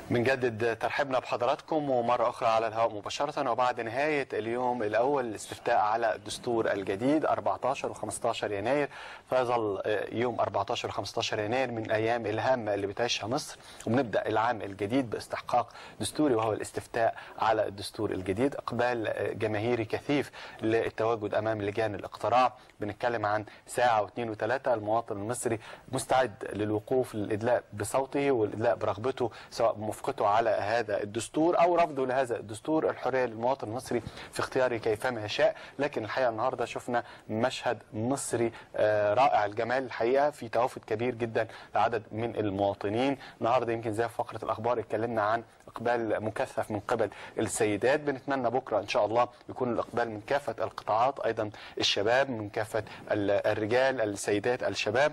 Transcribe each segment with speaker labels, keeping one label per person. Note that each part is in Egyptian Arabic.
Speaker 1: بنجدد ترحيبنا بحضراتكم ومرة أخرى على الهواء مباشرة وبعد نهاية اليوم الأول الاستفتاء على الدستور الجديد 14 و15 يناير فيظل يوم 14 و15 يناير من الأيام الهامة اللي بتعيشها مصر وبنبدأ العام الجديد باستحقاق دستوري وهو الاستفتاء على الدستور الجديد إقبال جماهيري كثيف للتواجد أمام لجان الاقتراع بنتكلم عن ساعة واثنين وثلاثة المواطن المصري مستعد للوقوف للإدلاء بصوته والإدلاء برغبته سواء موافقته على هذا الدستور او رفضه لهذا الدستور الحريه للمواطن المصري في اختياره كيفما يشاء لكن الحقيقه النهارده شفنا مشهد مصري رائع الجمال الحقيقه في توافد كبير جدا لعدد من المواطنين النهارده يمكن زي فقره الاخبار اتكلمنا عن اقبال مكثف من قبل السيدات بنتمنى بكره ان شاء الله يكون الاقبال من كافه القطاعات ايضا الشباب من كافه الرجال السيدات الشباب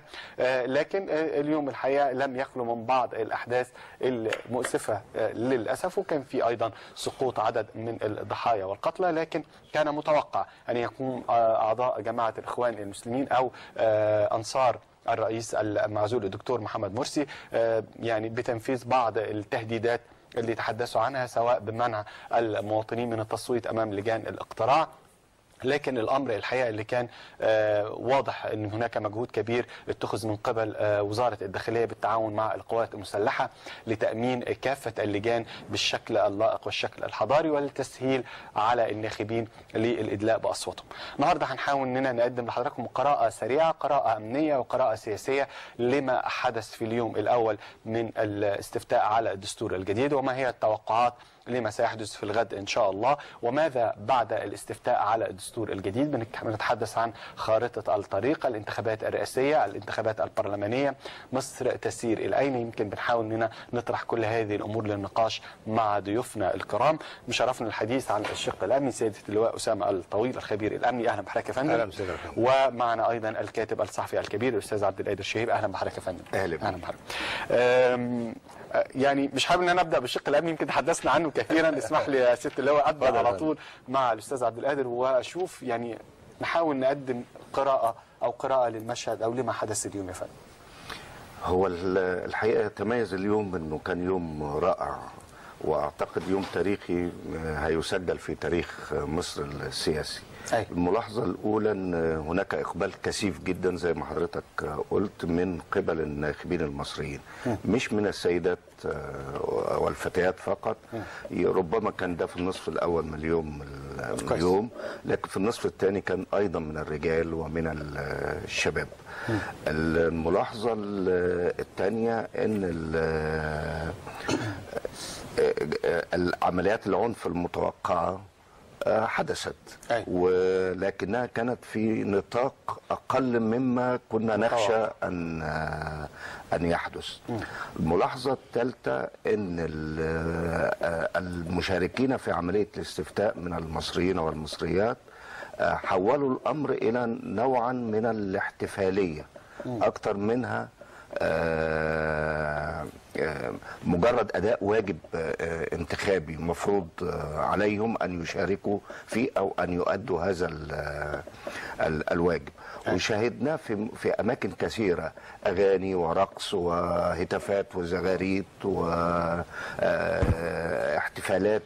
Speaker 1: لكن اليوم الحقيقه لم يخلو من بعض الاحداث المؤسفه للاسف وكان في ايضا سقوط عدد من الضحايا والقتلى لكن كان متوقع ان يكون اعضاء جماعه الاخوان المسلمين او انصار الرئيس المعزول الدكتور محمد مرسي يعني بتنفيذ بعض التهديدات اللي تحدثوا عنها سواء بمنع المواطنين من التصويت امام لجان الاقتراع لكن الامر الحقيقه اللي كان آه واضح ان هناك مجهود كبير اتخذ من قبل آه وزاره الداخليه بالتعاون مع القوات المسلحه لتامين كافه اللجان بالشكل اللائق والشكل الحضاري وللتسهيل على الناخبين للادلاء باصواتهم. النهارده هنحاول اننا نقدم لحضراتكم قراءه سريعه، قراءه امنيه وقراءه سياسيه لما حدث في اليوم الاول من الاستفتاء على الدستور الجديد وما هي التوقعات لما سيحدث في الغد ان شاء الله وماذا بعد الاستفتاء على الدستور الجديد بنتحدث عن خارطه الطريق الانتخابات الرئاسيه الانتخابات البرلمانيه مصر تسير الى اين يمكن بنحاول اننا نطرح كل هذه الامور للنقاش مع ضيوفنا الكرام مشرفنا الحديث عن الشق الامني سياده اللواء اسامه الطويل الخبير الامني اهلا بحضرتك يا فندم
Speaker 2: اهلا وسهلا
Speaker 1: ومعنا ايضا الكاتب الصحفي الكبير الاستاذ عبد القادر شهيب اهلا بحضرتك يا فندم
Speaker 2: اهلا
Speaker 1: اهلا بحضرتك يعني مش حابب ان انا ابدا بالشق الامني يمكن تحدثنا عنه كثيرا اسمح لي يا ست اللواء ابدا على طول مع الاستاذ عبد القادر واشوف يعني نحاول نقدم قراءه او قراءه للمشهد او لما حدث اليوم يا فندم
Speaker 2: هو الحقيقه تميز اليوم انه كان يوم رائع واعتقد يوم تاريخي هيسجل في تاريخ مصر السياسي
Speaker 1: أي.
Speaker 2: الملاحظة الأولى أن هناك إقبال كثيف جدا زي ما حضرتك قلت من قبل الناخبين المصريين م. مش من السيدات والفتيات فقط م. ربما كان ده في النصف الأول من اليوم من اليوم لكن في النصف الثاني كان أيضا من الرجال ومن الشباب م. الملاحظة الثانية أن العمليات العنف المتوقعة حدثت
Speaker 1: أي.
Speaker 2: ولكنها كانت في نطاق اقل مما كنا نخشى ان ان يحدث
Speaker 1: م.
Speaker 2: الملاحظه الثالثه ان المشاركين في عمليه الاستفتاء من المصريين والمصريات حولوا الامر الى نوعا من الاحتفاليه
Speaker 1: م.
Speaker 2: اكثر منها مجرد اداء واجب انتخابي مفروض عليهم ان يشاركوا فيه او ان يؤدوا هذا الواجب وشاهدناه في في اماكن كثيره اغاني ورقص وهتافات وزغاريت واحتفالات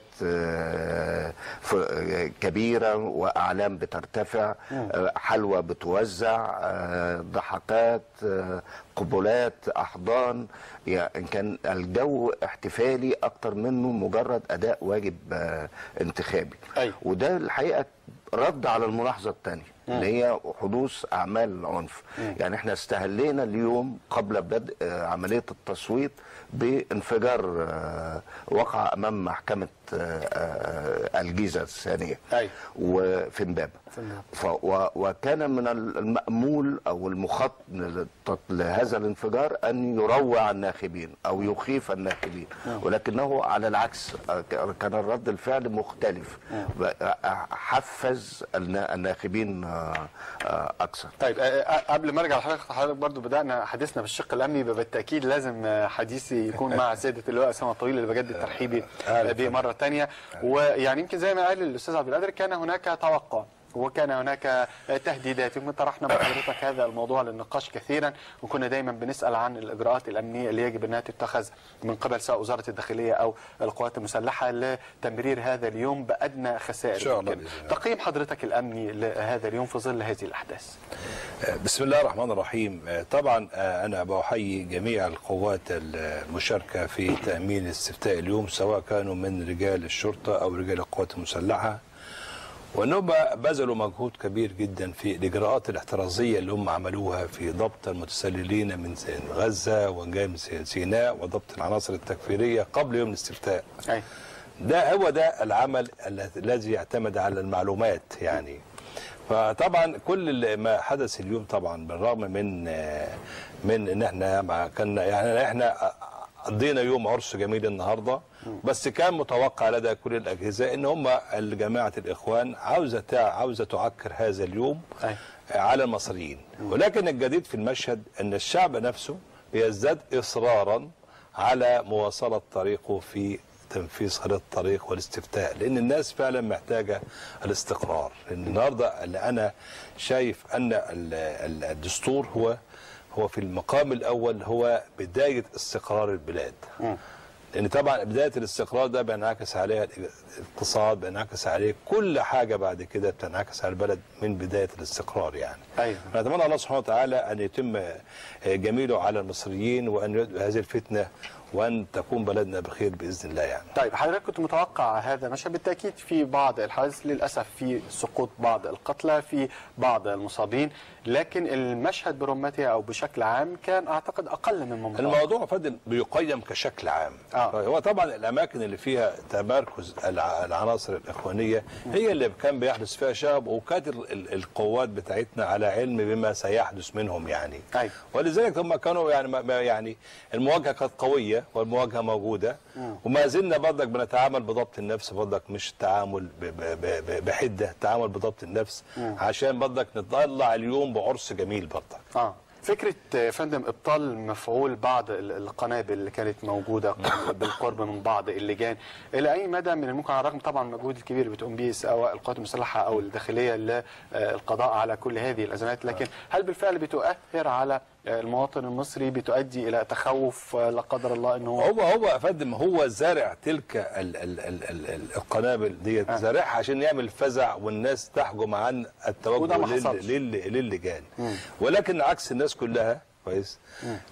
Speaker 2: كبيره واعلام بترتفع حلوى بتوزع ضحكات قبلات احضان يعني كان الجو احتفالي اكتر منه مجرد اداء واجب انتخابي
Speaker 1: أي.
Speaker 2: وده الحقيقه رد على الملاحظه الثانيه اللي هي حدوث اعمال عنف يعني احنا استهلينا اليوم قبل بدء عمليه التصويت بانفجار وقع امام محكمه الجيزه الثانيه
Speaker 1: أي.
Speaker 2: وفي امبابه وكان من المامول او المخطط لهذا الانفجار ان يروع الناخبين او يخيف الناخبين ولكنه على العكس كان الرد الفعل مختلف حفز الناخبين اكثر
Speaker 1: طيب قبل ما ارجع لحضرتك حضرتك برضو بدانا حديثنا بالشق الامني بالتاكيد لازم حديثي يكون مع سياده اللواء اسامه الطويل اللي بجدد ترحيبي به مره ثانيه ويعني يمكن زي ما قال الاستاذ عبد القادر كان هناك توقع وكان هناك تهديدات يمكن طرحنا مع حضرتك هذا الموضوع للنقاش كثيرا وكنا دايما بنسال عن الاجراءات الامنيه اللي يجب انها تتخذ من قبل سواء وزاره الداخليه او القوات المسلحه لتمرير هذا اليوم بادنى خسائر
Speaker 3: إن شاء الله
Speaker 1: ممكنة.
Speaker 3: بإذن الله.
Speaker 1: تقييم حضرتك الامني لهذا اليوم في ظل هذه الاحداث
Speaker 3: بسم الله الرحمن الرحيم طبعا أنا بحيي جميع القوات المشاركة في تأمين استفتاء اليوم سواء كانوا من رجال الشرطة أو رجال القوات المسلحة وأنهم بذلوا مجهود كبير جدا في الإجراءات الاحترازية اللي هم عملوها في ضبط المتسللين من غزة وجاي من سيناء وضبط العناصر التكفيرية قبل يوم الاستفتاء
Speaker 1: أي.
Speaker 3: ده هو ده العمل الذي يعتمد على المعلومات يعني فطبعا كل اللي ما حدث اليوم طبعا بالرغم من من ان احنا ما كنا يعني احنا قضينا يوم عرس جميل النهارده بس كان متوقع لدى كل الاجهزه ان هم جماعه الاخوان عاوزه تع- عاوزه تعكر هذا اليوم
Speaker 1: أي.
Speaker 3: على المصريين ولكن الجديد في المشهد ان الشعب نفسه بيزداد اصرارا على مواصله طريقه في تنفيذ خريطه الطريق والاستفتاء لان الناس فعلا محتاجه الاستقرار لان النهارده اللي انا شايف ان ال- ال- الدستور هو هو في المقام الاول هو بدايه استقرار البلاد لان طبعا بدايه الاستقرار ده بينعكس عليها الاقتصاد بينعكس عليه كل حاجه بعد كده بتنعكس على البلد من بدايه الاستقرار يعني
Speaker 1: أيوة.
Speaker 3: نتمنى الله سبحانه وتعالى ان يتم جميله على المصريين وان يدعو هذه الفتنه وان تكون بلدنا بخير باذن الله يعني
Speaker 1: طيب حضرتك كنت متوقع هذا مشهد بالتاكيد في بعض الحوادث للاسف في سقوط بعض القتلى في بعض المصابين لكن المشهد برمته او بشكل عام كان اعتقد اقل مما متوقع
Speaker 3: الموضوع فضل بيقيم كشكل عام
Speaker 1: آه.
Speaker 3: هو طبعا الاماكن اللي فيها تمركز الع- العناصر الاخوانيه هي اللي كان بيحدث فيها شغب وكانت ال- ال- القوات بتاعتنا على علم بما سيحدث منهم يعني
Speaker 1: أيوة.
Speaker 3: ولذلك هم كانوا يعني ما- ما- يعني المواجهه كانت قويه والمواجهه موجوده وما زلنا برضك بنتعامل بضبط النفس برضك مش التعامل ب- ب- ب- بحده التعامل بضبط النفس عشان برضك نطلع اليوم بعرس جميل برضك
Speaker 1: اه فكرة يا فندم إبطال مفعول بعض ال- القنابل اللي كانت موجودة بالقرب من بعض اللجان إلى أي مدى من الممكن على الرغم طبعا من المجهود الكبير اللي بتقوم به سواء القوات المسلحة أو الداخلية للقضاء على كل هذه الأزمات لكن هل بالفعل بتؤثر على المواطن المصري بتؤدي إلى تخوف لا قدر الله أنه
Speaker 3: هو هو يا فندم هو زارع تلك ال ال ال ال ال القنابل ديت زارعها عشان يعمل فزع والناس تحجم عن
Speaker 1: وده
Speaker 3: التوجه
Speaker 1: ما
Speaker 3: لل-
Speaker 1: حصلش.
Speaker 3: لل- للجان ولكن عكس الناس كلها كويس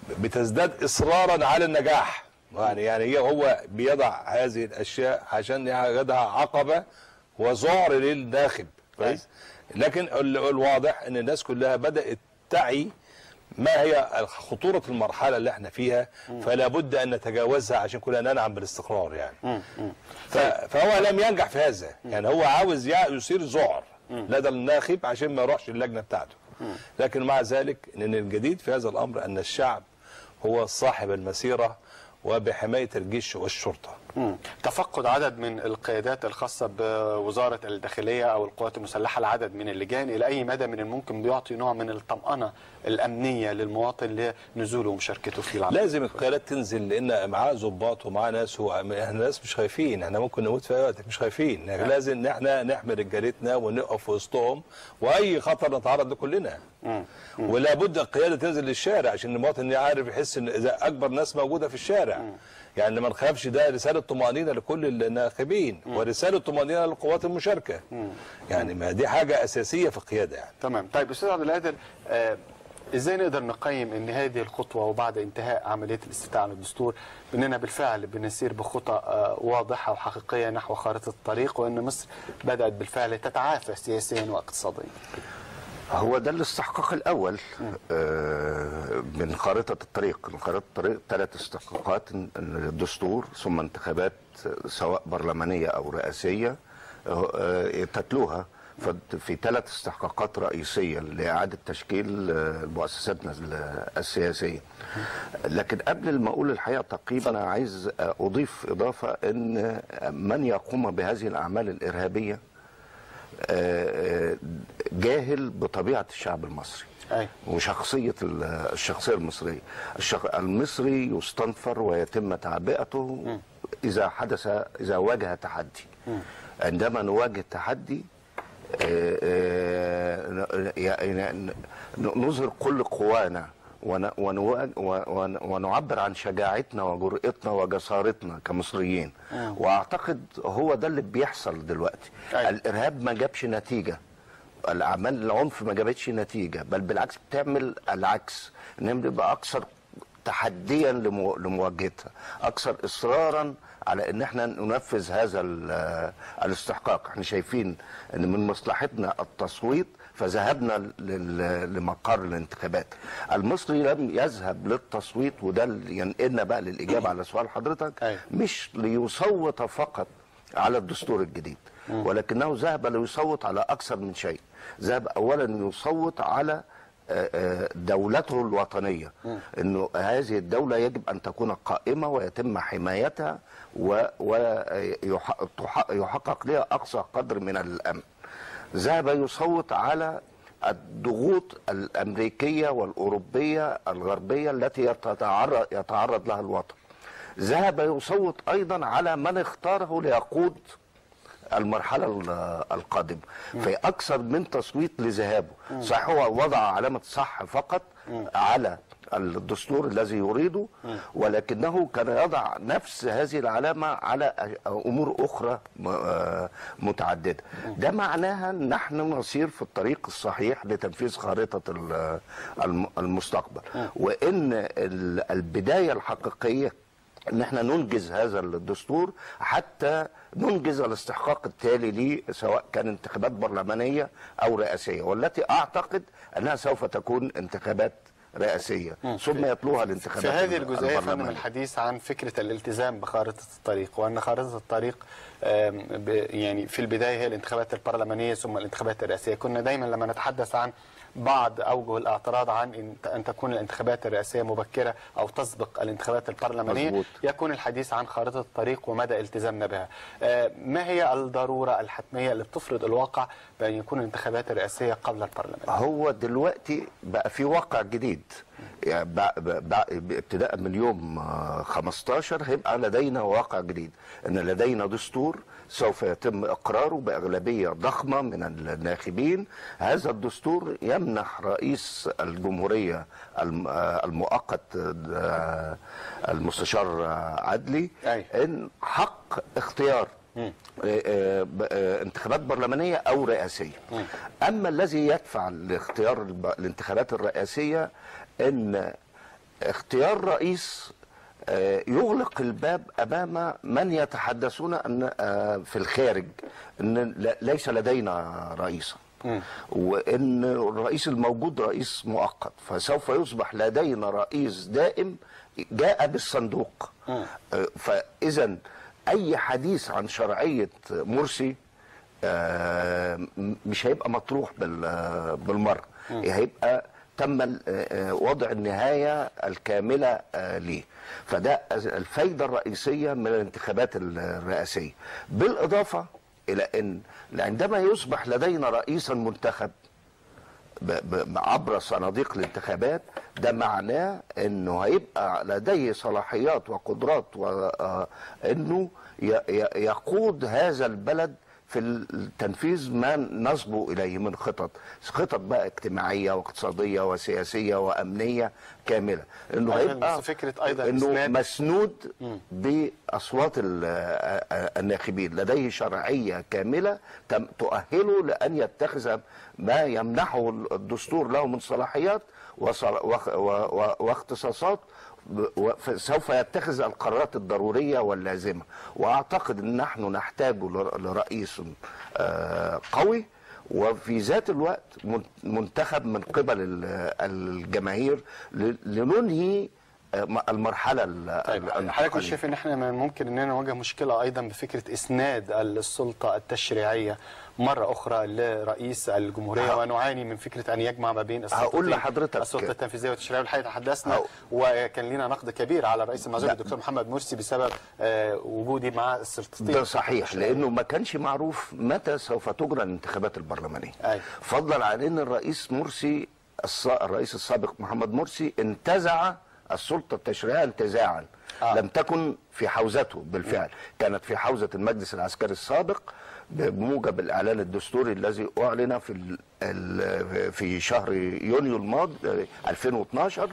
Speaker 3: بتزداد اصرارا على النجاح يعني يعني هي هو بيضع هذه الاشياء عشان يضع عقبه وذعر للناخب كويس لكن ال- الواضح ان الناس كلها بدات تعي ما هي خطورة المرحلة اللي احنا فيها فلا بد أن نتجاوزها عشان كلنا ننعم بالاستقرار يعني ف- فهو لم ينجح في هذا يعني هو عاوز يع- يثير ذعر لدى الناخب عشان ما يروحش اللجنة بتاعته لكن مع ذلك ان الجديد في هذا الأمر أن الشعب هو صاحب المسيرة وبحماية الجيش والشرطة
Speaker 1: مم. تفقد عدد من القيادات الخاصة بوزارة الداخلية أو القوات المسلحة العدد من اللجان إلى أي مدى من الممكن بيعطي نوع من الطمأنة الأمنية للمواطن لنزوله ومشاركته في العمل
Speaker 3: لازم القيادات تنزل لان معاه ضباط ومعاه ناس هو احنا ناس مش خايفين احنا ممكن نموت في اي وقت مش خايفين يعني لازم ان احنا نحمي رجالتنا ونقف في وسطهم واي خطر نتعرض له كلنا ولا بد القياده تنزل للشارع عشان المواطن يعرف يحس ان اذا اكبر ناس موجوده في الشارع يعني ما نخافش ده رساله طمانينه لكل الناخبين ورساله طمانينه للقوات المشاركه يعني ما دي حاجه اساسيه في القياده يعني
Speaker 1: تمام طيب أستاذ عبد القادر آه، ازاي نقدر نقيم ان هذه الخطوه وبعد انتهاء عمليه الاستفتاء على الدستور اننا بالفعل بنسير بخطى آه، واضحه وحقيقيه نحو خارطه الطريق وان مصر بدات بالفعل تتعافى سياسيا واقتصاديا
Speaker 2: هو ده الاستحقاق الاول آه، من خارطه الطريق من خارطه الطريق ثلاث استحقاقات إن- إن الدستور ثم انتخابات سواء برلمانيه او رئاسيه آه، آه، تتلوها ف- في ثلاث استحقاقات رئيسيه لاعاده تشكيل آه، مؤسساتنا ال- السياسيه لكن قبل ما اقول الحقيقه تقييم انا عايز آه، اضيف اضافه ان من يقوم بهذه الاعمال الارهابيه آه، آه، جاهل بطبيعه الشعب المصري
Speaker 1: أي.
Speaker 2: وشخصيه ال- الشخصيه المصريه الشخ... المصري يستنفر ويتم تعبئته اذا حدث اذا واجه تحدي عندما نواجه تحدي آه، يعني نظهر كل قوانا ون- ونو- ون- ونعبر عن شجاعتنا وجرأتنا وجسارتنا كمصريين واعتقد هو ده اللي بيحصل دلوقتي
Speaker 1: أيوة.
Speaker 2: الارهاب ما جابش نتيجه الاعمال العنف ما جابتش نتيجه بل بالعكس بتعمل العكس انها بتبقى اكثر تحديا لمو- لمواجهتها اكثر اصرارا على ان احنا ننفذ هذا ال- الاستحقاق احنا شايفين ان من مصلحتنا التصويت فذهبنا لل- لمقر الانتخابات المصري لم يذهب للتصويت وده اللي ينقلنا بقى للاجابه على سؤال حضرتك
Speaker 1: أيوة.
Speaker 2: مش ليصوت فقط على الدستور الجديد ولكنه ذهب ليصوت على اكثر من شيء ذهب اولا يصوت على آه، آه، دولته الوطنيه انه هذه الدوله يجب ان تكون قائمه ويتم حمايتها ويحقق لها اقصى قدر من الامن ذهب يصوت على الضغوط الامريكيه والاوروبيه الغربيه التي يتعرض يتعرض لها الوطن ذهب يصوت ايضا على من اختاره ليقود المرحلة ال- القادمة في أكثر من تصويت لذهابه صحيح هو وضع علامة صح فقط على الدستور الذي يريده ولكنه كان يضع نفس هذه العلامة على أمور أخرى م- آه متعددة ده معناها أن نحن نسير في الطريق الصحيح لتنفيذ خارطة ال- الم- المستقبل وإن ال- البداية الحقيقية ان احنا ننجز هذا الدستور حتى ننجز الاستحقاق التالي ليه سواء كان انتخابات برلمانيه او رئاسيه والتي اعتقد انها سوف تكون انتخابات رئاسيه ثم يتلوها الانتخابات
Speaker 1: في هذه الجزئيه يا فندم
Speaker 2: البرلمانية.
Speaker 1: الحديث عن فكره الالتزام بخارطه الطريق وان خارطه الطريق آم، ب- يعني في البدايه هي الانتخابات البرلمانيه ثم الانتخابات الرئاسيه كنا دايما لما نتحدث عن بعض اوجه الاعتراض عن إن- ان تكون الانتخابات الرئاسيه مبكره او تسبق الانتخابات البرلمانيه
Speaker 2: مظبوط.
Speaker 1: يكون الحديث عن خارطه الطريق ومدى التزامنا بها آه، ما هي الضروره الحتميه اللي بتفرض الواقع بان يكون الانتخابات الرئاسيه قبل البرلمان
Speaker 2: هو دلوقتي بقى في واقع جديد يعني بع- بع- ابتداء من يوم آه، 15 هيبقى لدينا واقع جديد ان لدينا دستور سوف يتم اقراره باغلبيه ضخمه من الناخبين هذا الدستور يمنح رئيس الجمهوريه الم- آه، المؤقت آه، المستشار آه، عدلي
Speaker 1: أي.
Speaker 2: ان حق اختيار آه، آه، ب- آه، انتخابات برلمانيه او رئاسيه اما الذي يدفع لاختيار الب- الانتخابات الرئاسيه ان اختيار رئيس آه، يغلق الباب امام من يتحدثون ان آه، في الخارج ان لا- ليس لدينا رئيسا وان الرئيس الموجود رئيس مؤقت فسوف يصبح لدينا رئيس دائم جاء بالصندوق آه، فاذا اي حديث عن شرعيه مرسي آه، م- مش هيبقى مطروح بال- بالمره هيبقى تم ال- آه، وضع النهايه الكامله آه، ليه فده الفايده الرئيسيه من الانتخابات الرئاسيه بالاضافه الى ان عندما يصبح لدينا رئيسا منتخب ب- ب- عبر صناديق الانتخابات ده معناه انه هيبقى لديه صلاحيات وقدرات وانه يقود هذا البلد في التنفيذ ما نصبو اليه من خطط خطط بقى اجتماعيه واقتصاديه وسياسيه وامنيه كامله انه
Speaker 1: أيضاً
Speaker 2: هيبقى
Speaker 1: بس فكرة أيضاً
Speaker 2: انه
Speaker 1: إسناد-
Speaker 2: مسنود باصوات ال- الناخبين لديه شرعيه كامله تم- تؤهله لان يتخذ ما يمنحه الدستور له من صلاحيات وصل- وخ- و- و- واختصاصات ب- و- ف- سوف يتخذ القرارات الضروريه واللازمه واعتقد ان نحن نحتاج لر- لرئيس آه، قوي وفي ذات الوقت من- منتخب من قبل ال- الجماهير ل- لننهي آه، م- المرحله ال-
Speaker 1: طيب
Speaker 2: ال-
Speaker 1: حضرتك مش
Speaker 2: الانتقالية.
Speaker 1: شايف ان احنا من ممكن اننا نواجه مشكله ايضا بفكره اسناد السلطه التشريعيه مره اخرى لرئيس الجمهوريه
Speaker 2: ه-
Speaker 1: ونعاني من فكره ان يجمع ما بين السلطتين
Speaker 2: هقول لحضرتك-
Speaker 1: السلطه التنفيذيه والتشريعيه والحقيقه تحدثنا
Speaker 2: هقول-
Speaker 1: وكان لنا نقد كبير على الرئيس المعزول
Speaker 2: لا.
Speaker 1: الدكتور محمد مرسي بسبب آه، وجودي مع السلطتين
Speaker 2: ده صحيح
Speaker 1: التشريعية.
Speaker 2: لانه ما كانش معروف متى سوف تجرى الانتخابات البرلمانيه
Speaker 1: أيوة.
Speaker 2: فضلا عن ان الرئيس مرسي الص- الرئيس السابق محمد مرسي انتزع السلطه التشريعيه انتزاعا
Speaker 1: آه.
Speaker 2: لم تكن في حوزته بالفعل كانت في حوزه المجلس العسكري السابق بموجب الاعلان الدستوري الذي اعلن في ال- ال- في شهر يونيو الماضي 2012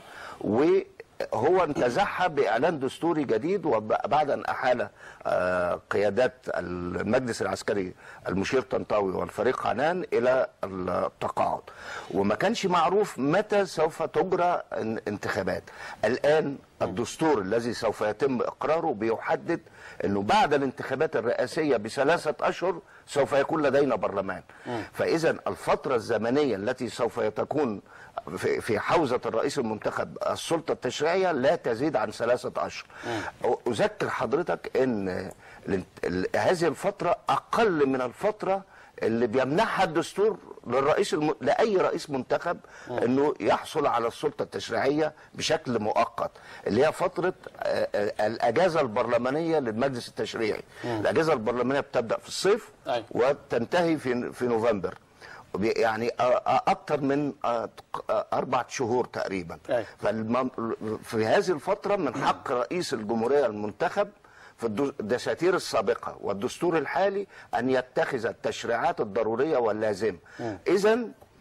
Speaker 2: وهو انتزعها باعلان دستوري جديد وبعد ان احال آه، قيادات المجلس العسكري المشير طنطاوي والفريق عنان الى التقاعد وما كانش معروف متى سوف تجرى ان- انتخابات الان الدستور الذي سوف يتم اقراره بيحدد انه بعد الانتخابات الرئاسيه بثلاثه اشهر سوف يكون لدينا برلمان فاذا الفتره الزمنيه التي سوف تكون في في حوزه الرئيس المنتخب السلطه التشريعيه لا تزيد عن ثلاثه اشهر اذكر حضرتك ان الانت- ال- هذه الفتره اقل من الفتره اللي بيمنحها الدستور للرئيس الم... لاي رئيس منتخب انه يحصل على السلطه التشريعيه بشكل مؤقت اللي هي فتره آه، آه، الاجازه البرلمانيه للمجلس التشريعي الاجازه البرلمانيه بتبدا في الصيف
Speaker 1: أيوة.
Speaker 2: وتنتهي في في نوفمبر بي- يعني آه، آه، اكتر من آه، تق- آه، اربع شهور تقريبا
Speaker 1: أيوة.
Speaker 2: فالمم... في هذه الفتره من حق رئيس الجمهوريه المنتخب في الدو- الدساتير السابقه والدستور الحالي ان يتخذ التشريعات الضروريه واللازمه اذا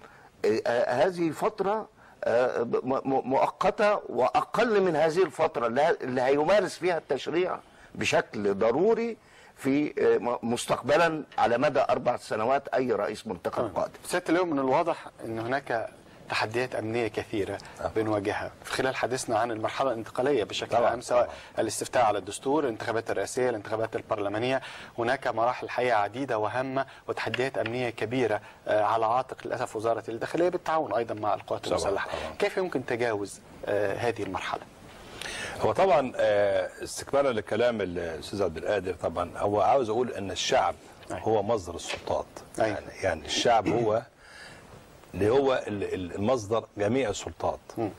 Speaker 2: هذه فتره آه، م- م- مؤقته واقل من هذه الفتره اللي ه- اللي هيمارس فيها التشريع بشكل ضروري في آه، م- مستقبلا على مدى اربع سنوات اي رئيس منتخب قادم
Speaker 1: سيادة اليوم من الواضح أن هناك تحديات أمنية كثيرة بنواجهها في خلال حديثنا عن المرحلة الانتقالية بشكل
Speaker 3: طبعاً،
Speaker 1: عام سواء
Speaker 3: طبعاً.
Speaker 1: الاستفتاء على الدستور الانتخابات الرئاسية الانتخابات البرلمانية هناك مراحل حقيقة عديدة وهامة وتحديات أمنية كبيرة آه، على عاتق للأسف وزارة الداخلية بالتعاون أيضا مع القوات
Speaker 3: طبعاً،
Speaker 1: المسلحة
Speaker 3: طبعاً.
Speaker 1: كيف يمكن تجاوز آه، هذه المرحلة؟
Speaker 3: هو طبعا آه، استكمالا لكلام الاستاذ عبد القادر طبعا هو عاوز اقول ان الشعب
Speaker 1: أيوة.
Speaker 3: هو مصدر السلطات
Speaker 1: أيوة.
Speaker 3: يعني, يعني الشعب هو اللي هو ال- ال- المصدر جميع السلطات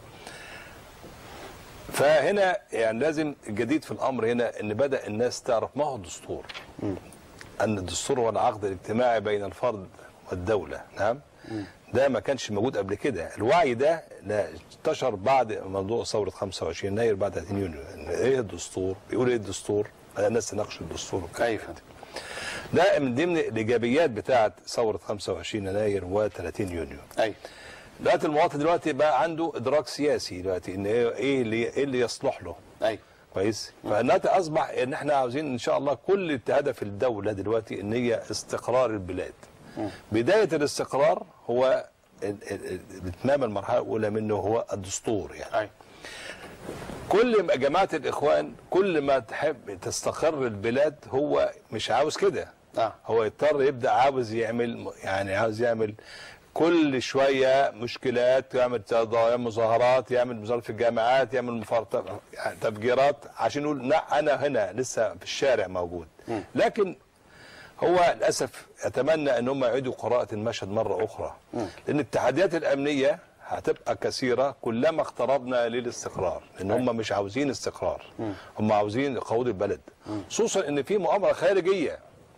Speaker 3: فهنا يعني لازم الجديد في الامر هنا ان بدا الناس تعرف ما هو الدستور ان الدستور هو العقد الاجتماعي بين الفرد والدوله نعم ده ما كانش موجود قبل كده الوعي ده لا انتشر بعد موضوع ثوره 25 يناير بعد 30 يونيو إن ايه الدستور بيقول ايه الدستور بدأ الناس تناقش الدستور وكده.
Speaker 1: أي فندم
Speaker 3: ده من ضمن الايجابيات بتاعه ثوره 25 يناير و30 يونيو
Speaker 1: أي
Speaker 3: دلوقتي المواطن دلوقتي بقى عنده ادراك سياسي دلوقتي ان ايه إيه اللي ايه اللي يصلح له
Speaker 1: أي
Speaker 3: كويس فالناتج اصبح ان احنا عاوزين ان شاء الله كل هدف الدوله دلوقتي ان هي استقرار البلاد بدايه الاستقرار هو ال- ال- ال- اتمام المرحله الاولى منه هو الدستور يعني
Speaker 1: أي
Speaker 3: كل ما جماعه الاخوان كل ما تحب تستقر البلاد هو مش عاوز كده
Speaker 1: آه.
Speaker 3: هو يضطر يبدا عاوز يعمل يعني عاوز يعمل كل شويه مشكلات يعمل تضا- مظاهرات يعمل مظاهرات في الجامعات يعمل مفارقات يعني تفجيرات عشان يقول لا انا هنا لسه في الشارع موجود لكن هو للاسف اتمنى ان هم يعيدوا قراءه المشهد مره اخرى لان التحديات الامنيه هتبقى كثيره كلما اقتربنا للاستقرار لان هم مش عاوزين استقرار هم عاوزين يقودوا البلد خصوصا ان في مؤامره خارجيه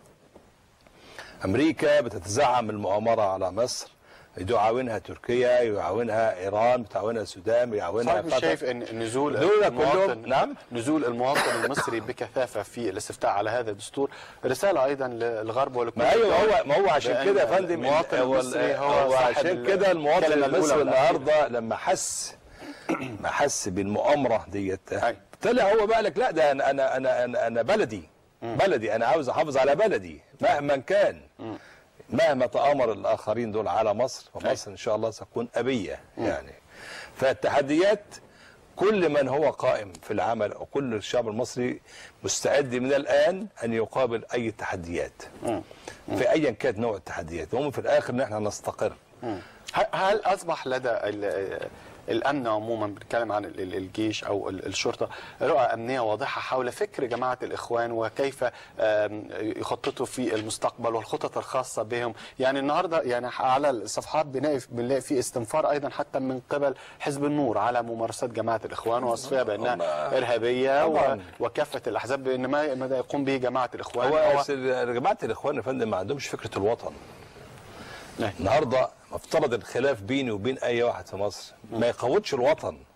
Speaker 3: امريكا بتتزعم المؤامره على مصر يعاونها تركيا يعاونها ايران بتعاونها السودان يعاونها
Speaker 1: صحيح مش
Speaker 3: قطر
Speaker 1: شايف ان نزول
Speaker 3: دول كلهم-
Speaker 1: المواطن
Speaker 3: نعم.
Speaker 1: نزول المواطن المصري بكثافه في الاستفتاء على هذا الدستور رساله ايضا للغرب ولكل
Speaker 3: ما ايوه
Speaker 1: الدول
Speaker 3: هو ما هو عشان
Speaker 1: بأن
Speaker 3: كده يا فندم
Speaker 1: المواطن
Speaker 3: هو-
Speaker 1: المصري هو,
Speaker 3: هو
Speaker 1: صاحب
Speaker 3: عشان كده المواطن
Speaker 1: الكلمة الأولى
Speaker 3: المصري
Speaker 1: والأخيرة.
Speaker 3: النهارده لما حس ما حس بالمؤامره ديت
Speaker 1: أيوة.
Speaker 3: طلع هو بقى لك لا ده انا انا انا انا, أنا بلدي بلدي انا عاوز احافظ على بلدي مهما كان مهما تآمر الاخرين دول على مصر فمصر ان شاء الله ستكون ابيه يعني فالتحديات كل من هو قائم في العمل او كل الشعب المصري مستعد من الان ان يقابل اي تحديات في ايا كانت نوع التحديات المهم في الاخر ان احنا نستقر
Speaker 1: هل- هل اصبح لدى ال- الامن عموما بنتكلم عن ال- ال- الجيش او ال- الشرطه رؤى امنيه واضحه حول فكر جماعه الاخوان وكيف آم، يخططوا في المستقبل والخطط الخاصه بهم يعني النهارده يعني على الصفحات بنلاقي بنلاقي في استنفار ايضا حتى من قبل حزب النور على ممارسات جماعه الاخوان ووصفها بانها
Speaker 3: هم-
Speaker 1: ارهابيه و-
Speaker 3: طبعاً.
Speaker 1: وكافه الاحزاب بان ما ما يقوم به جماعه الاخوان
Speaker 3: هو
Speaker 1: هو
Speaker 3: أصل جماعه الاخوان يا فندم ما عندهمش فكره الوطن
Speaker 1: نعم.
Speaker 3: النهارده مفترض الخلاف بيني وبين اي واحد في مصر ما يقودش الوطن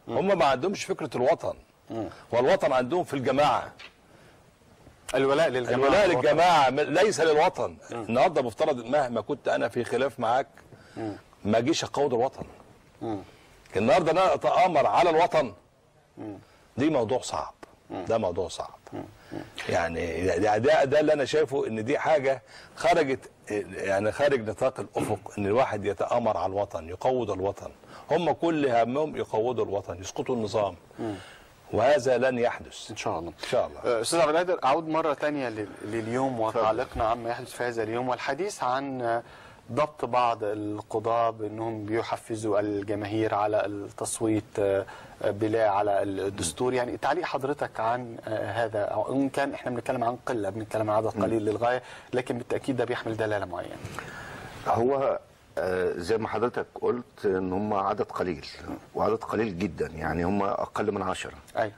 Speaker 3: هم ما عندهمش فكره الوطن والوطن عندهم في الجماعه
Speaker 1: الولاء للجماعه
Speaker 3: الولاء
Speaker 1: والوطن.
Speaker 3: للجماعه م- ليس للوطن النهارده مفترض مهما كنت انا في خلاف معاك ما اجيش اقود الوطن النهارده انا اتامر على الوطن دي موضوع صعب ده موضوع صعب يعني ده, ده ده اللي انا شايفه ان دي حاجه خرجت يعني خارج نطاق الافق ان الواحد يتامر على الوطن يقود الوطن هم كل همهم يقودوا الوطن يسقطوا النظام وهذا لن يحدث
Speaker 1: ان شاء الله
Speaker 3: ان شاء الله
Speaker 1: آه، استاذ عبد القادر اعود مره ثانيه لليوم وتعليقنا عما يحدث في هذا اليوم والحديث عن آه، ضبط بعض القضاة بانهم بيحفزوا الجماهير على التصويت آه، آه، بلا على الدستور يعني تعليق حضرتك عن آه، هذا أو ان كان احنا بنتكلم عن قله بنتكلم عن عدد قليل للغايه لكن بالتاكيد ده بيحمل دلاله معينه
Speaker 2: هو آه، زي ما حضرتك قلت ان هم عدد قليل وعدد قليل جدا يعني هم اقل من عشرة
Speaker 1: ايوه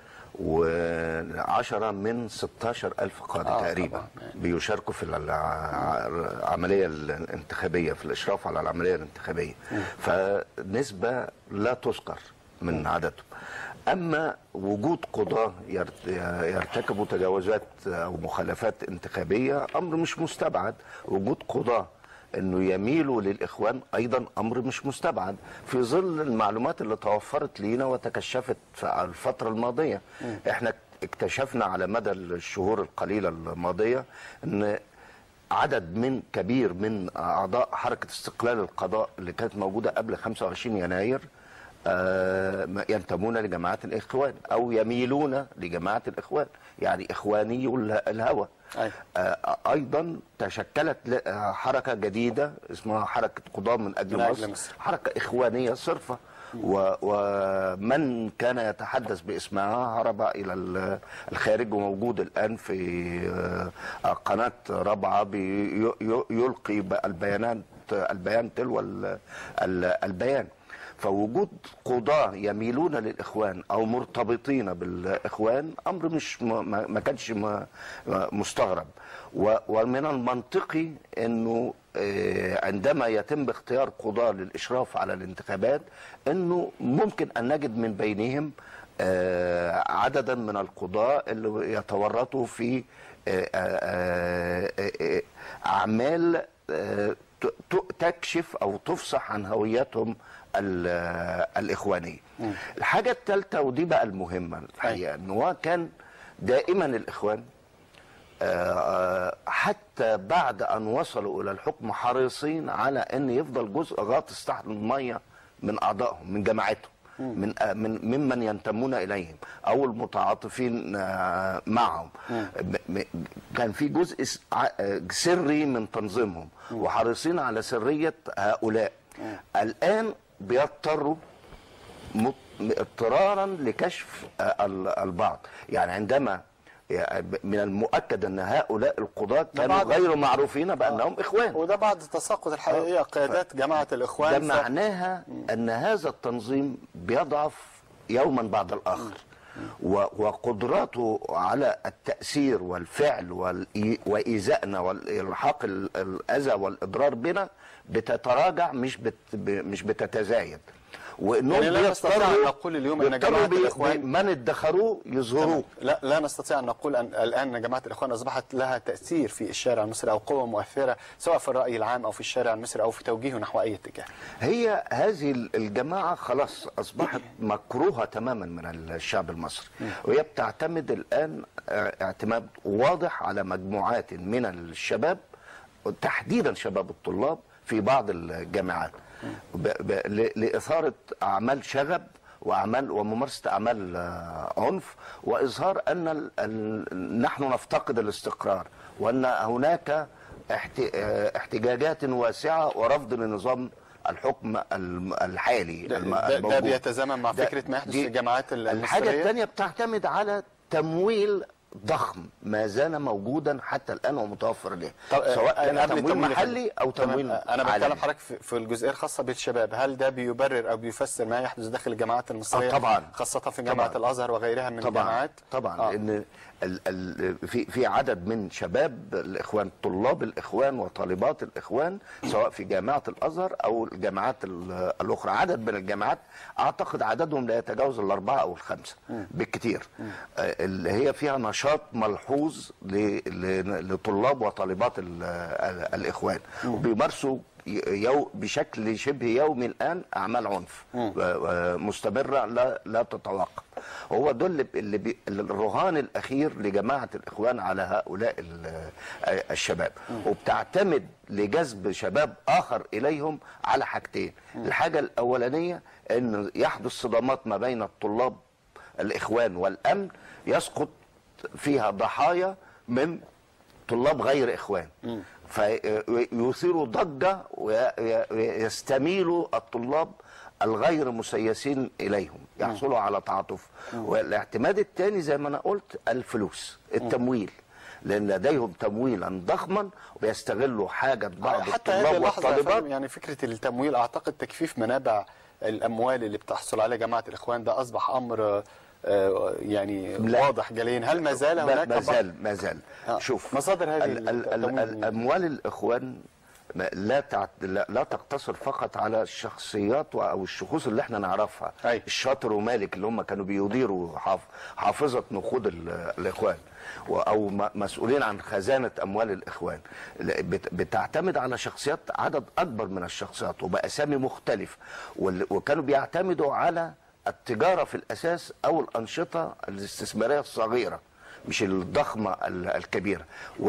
Speaker 2: وعشرة من 16 ألف قاضي
Speaker 1: آه،
Speaker 2: آه تقريبا
Speaker 1: طبعاً.
Speaker 2: بيشاركوا في الع- العملية الانتخابية في الإشراف على العملية الانتخابية فنسبة لا تذكر من عددهم أما وجود قضاة يرت- يرتكبوا تجاوزات أو مخالفات انتخابية أمر مش مستبعد وجود قضاة انه يميلوا للاخوان ايضا امر مش مستبعد في ظل المعلومات اللي توفرت لينا وتكشفت في الفتره الماضيه احنا اكتشفنا على مدى الشهور القليله الماضيه ان عدد من كبير من اعضاء حركه استقلال القضاء اللي كانت موجوده قبل 25 يناير آه، ينتمون لجماعات الاخوان او يميلون لجماعه الاخوان يعني اخواني اله- الهوى
Speaker 1: أيوة.
Speaker 2: آه، ايضا تشكلت ل- آه، حركه جديده اسمها حركه قضاه من اجل
Speaker 1: من أجل
Speaker 2: مصر,
Speaker 1: مصر.
Speaker 2: حركه اخوانيه صرفه و- ومن كان يتحدث باسمها هرب الى ال- الخارج وموجود الان في آه، قناه رابعه بي- ي- يلقي ب- البيانات البيان تلو ال- ال- البيان فوجود قضاة يميلون للإخوان أو مرتبطين بالإخوان أمر مش ما, ما ما كانش ما ما مستغرب و- ومن المنطقي أنه آه، عندما يتم اختيار قضاة للإشراف على الانتخابات أنه ممكن أن نجد من بينهم آه، عددا من القضاة اللي يتورطوا في آه، آه، آه، آه، أعمال آه، ت- ت- تكشف او تفصح عن هويتهم ال- الاخوانيه. الحاجه الثالثه ودي بقى المهمه الحقيقه ان هو كان دائما الاخوان آه، حتى بعد ان وصلوا الى الحكم حريصين على ان يفضل جزء غاطس تحت الميه من اعضائهم من جماعتهم من آه، من ممن ينتمون اليهم او المتعاطفين آه، معهم م- م- كان في جزء س- ع- آه، سري من تنظيمهم وحريصين على سريه هؤلاء الان بيضطروا مط- اضطرارا لكشف آه، ال- البعض يعني عندما يعني من المؤكد ان هؤلاء القضاة كانوا
Speaker 1: بعض-
Speaker 2: غير معروفين بانهم اخوان
Speaker 1: وده بعد التساقط الحقيقيه قيادات جماعه
Speaker 2: ده
Speaker 1: الاخوان ف-
Speaker 2: معناها ان هذا التنظيم بيضعف يوما بعد الاخر و- وقدراته على التاثير والفعل والإي- وايذائنا والالحاق ال- الاذى والاضرار بنا بتتراجع مش بت ب- مش بتتزايد وانهم
Speaker 1: يعني لا نستطيع
Speaker 2: بيضطروا-
Speaker 1: أن نقول اليوم أن
Speaker 2: بيضطروا
Speaker 1: جماعة
Speaker 2: بي-
Speaker 1: الإخوان-
Speaker 2: بي- من ادخروه يظهروه
Speaker 1: لا لا نستطيع ان نقول ان الان إن جماعه الاخوان اصبحت لها تاثير في الشارع المصري او قوه مؤثره سواء في الراي العام او في الشارع المصري او في توجيهه نحو اي اتجاه.
Speaker 2: هي هذه الجماعة خلاص أصبحت مكروهة تماما من الشعب المصري وهي بتعتمد الآن اه، اعتماد واضح على مجموعات من الشباب تحديدا شباب الطلاب في بعض الجامعات ب- ب- ل- لإثارة أعمال شغب واعمال وممارسه اعمال آه، عنف واظهار ان ال- ال- نحن نفتقد الاستقرار وان هناك احت- آه، احتجاجات واسعه ورفض لنظام الحكم الم- الحالي
Speaker 1: ده,
Speaker 2: الم-
Speaker 1: ده, ده
Speaker 2: الموجود.
Speaker 1: بيتزامن مع
Speaker 2: ده-
Speaker 1: فكره ما يحدث
Speaker 2: دي-
Speaker 1: في الجامعات ال-
Speaker 2: الحاجه
Speaker 1: المصريه
Speaker 2: الثانيه بتعتمد على تمويل ضخم ما زال موجودا حتى الان ومتوفر له
Speaker 1: طب
Speaker 2: سواء
Speaker 1: آه،
Speaker 2: كان
Speaker 1: قبل
Speaker 2: تمويل
Speaker 1: التمويل
Speaker 2: محلي او
Speaker 1: تمام.
Speaker 2: تمويل
Speaker 1: آه، انا
Speaker 2: عالمي.
Speaker 1: بتكلم حضرتك في في الجزئيه الخاصه بالشباب هل ده بيبرر او بيفسر ما يحدث داخل الجامعات المصريه
Speaker 2: آه، طبعاً.
Speaker 1: خاصه في جامعه
Speaker 2: طبعاً.
Speaker 1: الازهر وغيرها من
Speaker 2: طبعا
Speaker 1: الجامعات
Speaker 2: طبعا
Speaker 1: آه.
Speaker 2: لان ال ال في في عدد من شباب الاخوان طلاب الاخوان وطالبات الاخوان سواء في جامعه الازهر او الجامعات ال- الاخرى عدد من الجامعات اعتقد عددهم لا يتجاوز الاربعه او الخمسه بالكثير آه، اللي هي فيها نشاط ملحوظ ل- ل- لطلاب وطالبات ال- ال- الاخوان وبيمارسوا يو بشكل شبه يومي الان اعمال عنف و- و- مستمره لا لا تتوقف هو دول اللي- اللي بي الرهان الاخير لجماعه الاخوان على هؤلاء ال- الشباب وبتعتمد لجذب شباب اخر اليهم على حاجتين الحاجه الاولانيه ان يحدث صدامات ما بين الطلاب الاخوان والامن يسقط فيها ضحايا من طلاب غير اخوان فيثيروا ضجه ويستميلوا الطلاب الغير مسيسين اليهم يحصلوا على تعاطف والاعتماد الثاني زي ما انا قلت الفلوس التمويل لان لديهم تمويلا ضخما ويستغلوا حاجه بعض
Speaker 1: حتى هذه
Speaker 2: الطلاب
Speaker 1: اللحظه يا
Speaker 2: والطالبات
Speaker 1: فندم، يعني فكره التمويل اعتقد تكثيف منابع الاموال اللي بتحصل عليها جماعه الاخوان ده اصبح امر آه، يعني
Speaker 2: لا.
Speaker 1: واضح جليا هل ما زال
Speaker 2: ما
Speaker 1: هناك
Speaker 2: ما
Speaker 1: بعض-
Speaker 2: زال ما زال
Speaker 1: آه.
Speaker 2: شوف
Speaker 1: مصادر هذه
Speaker 2: ال- ال- ال-
Speaker 1: التمويل من-
Speaker 2: الاموال الاخوان ما- لا تعت... لا لا تقتصر فقط على الشخصيات و- او الشخوص اللي احنا نعرفها
Speaker 1: أي.
Speaker 2: الشاطر ومالك اللي هم كانوا بيديروا حاف... حافظه نقود ال... الاخوان و- او م- مسؤولين عن خزانه اموال الاخوان ل- بت... بتعتمد على شخصيات عدد اكبر من الشخصيات وباسامي مختلفه وال... وكانوا بيعتمدوا على التجاره في الاساس او الانشطه الاستثماريه الصغيره مش الضخمه ال- الكبيره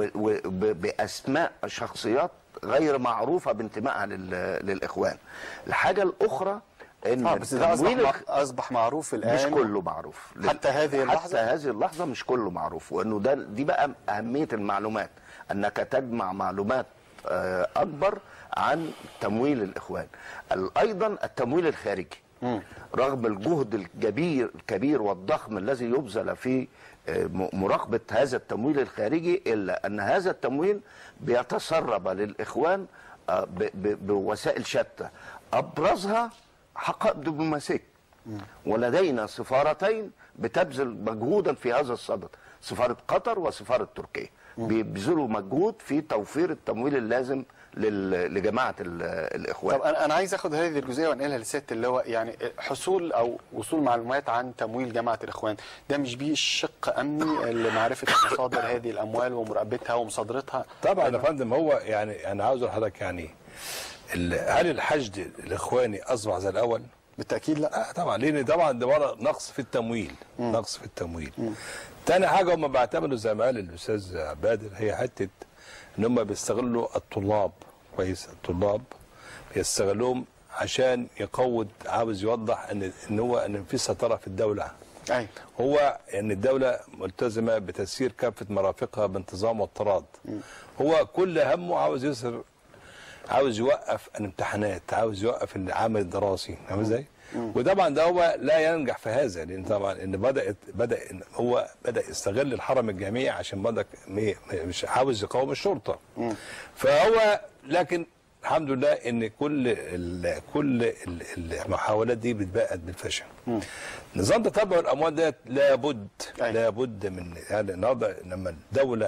Speaker 2: وباسماء شخصيات غير معروفه بانتمائها لل- للاخوان الحاجه الاخرى ان
Speaker 1: اه بس ده اصبح
Speaker 2: تمويل
Speaker 1: مع- اصبح معروف الان
Speaker 2: مش كله معروف
Speaker 1: حتى هذه اللحظة؟
Speaker 2: حتى هذه اللحظه مش كله معروف وانه ده دي بقى اهميه المعلومات انك تجمع معلومات آه، اكبر عن تمويل الاخوان ال- ايضا التمويل الخارجي رغم الجهد الكبير الكبير والضخم الذي يبذل في آه، م- مراقبه هذا التمويل الخارجي الا ان هذا التمويل بيتسرب للاخوان آه، ب- ب- بوسائل شتى ابرزها حقائب دبلوماسيه ولدينا سفارتين بتبذل مجهودا في هذا الصدد سفارة قطر وسفارة تركيا بيبذلوا مجهود في توفير التمويل اللازم لل- لجماعة ال- الإخوان
Speaker 1: طب انا انا عايز اخد هذه الجزئيه وانقلها لسياده اللواء يعني حصول او وصول معلومات عن تمويل جماعه الاخوان ده مش بيه شق امني لمعرفه مصادر هذه الاموال ومراقبتها ومصادرتها
Speaker 3: طبعا يا فندم هو يعني انا عاوز اقول لحضرتك يعني ال- هل الحشد الاخواني اصبح زي الاول؟
Speaker 1: بالتاكيد لا
Speaker 3: لا طبعا لان طبعا ده ورا نقص في التمويل نقص في التمويل تاني حاجه هم بيعتمدوا زي ما قال الاستاذ بادر هي حته ان هم بيستغلوا الطلاب كويس الطلاب بيستغلوهم عشان يقود عاوز يوضح ان ان هو ان في سيطره في الدوله
Speaker 1: اي
Speaker 3: هو ان الدوله ملتزمه بتسيير كافه مرافقها بانتظام واضطراد هو كل همه عاوز يظهر عاوز يوقف الامتحانات عاوز يوقف العمل الدراسي فاهم ازاي؟ وطبعا ده هو لا ينجح في هذا لان طبعا ان بدات بدا إن هو بدا يستغل الحرم الجامعي عشان بدا مي- مش عاوز يقاوم الشرطه فهو لكن الحمد لله ان كل ال كل ال- المحاولات دي بتبقت بالفشل نظام تتبع الاموال ده لابد
Speaker 1: أي.
Speaker 3: لابد من يعني النهارده لما الدوله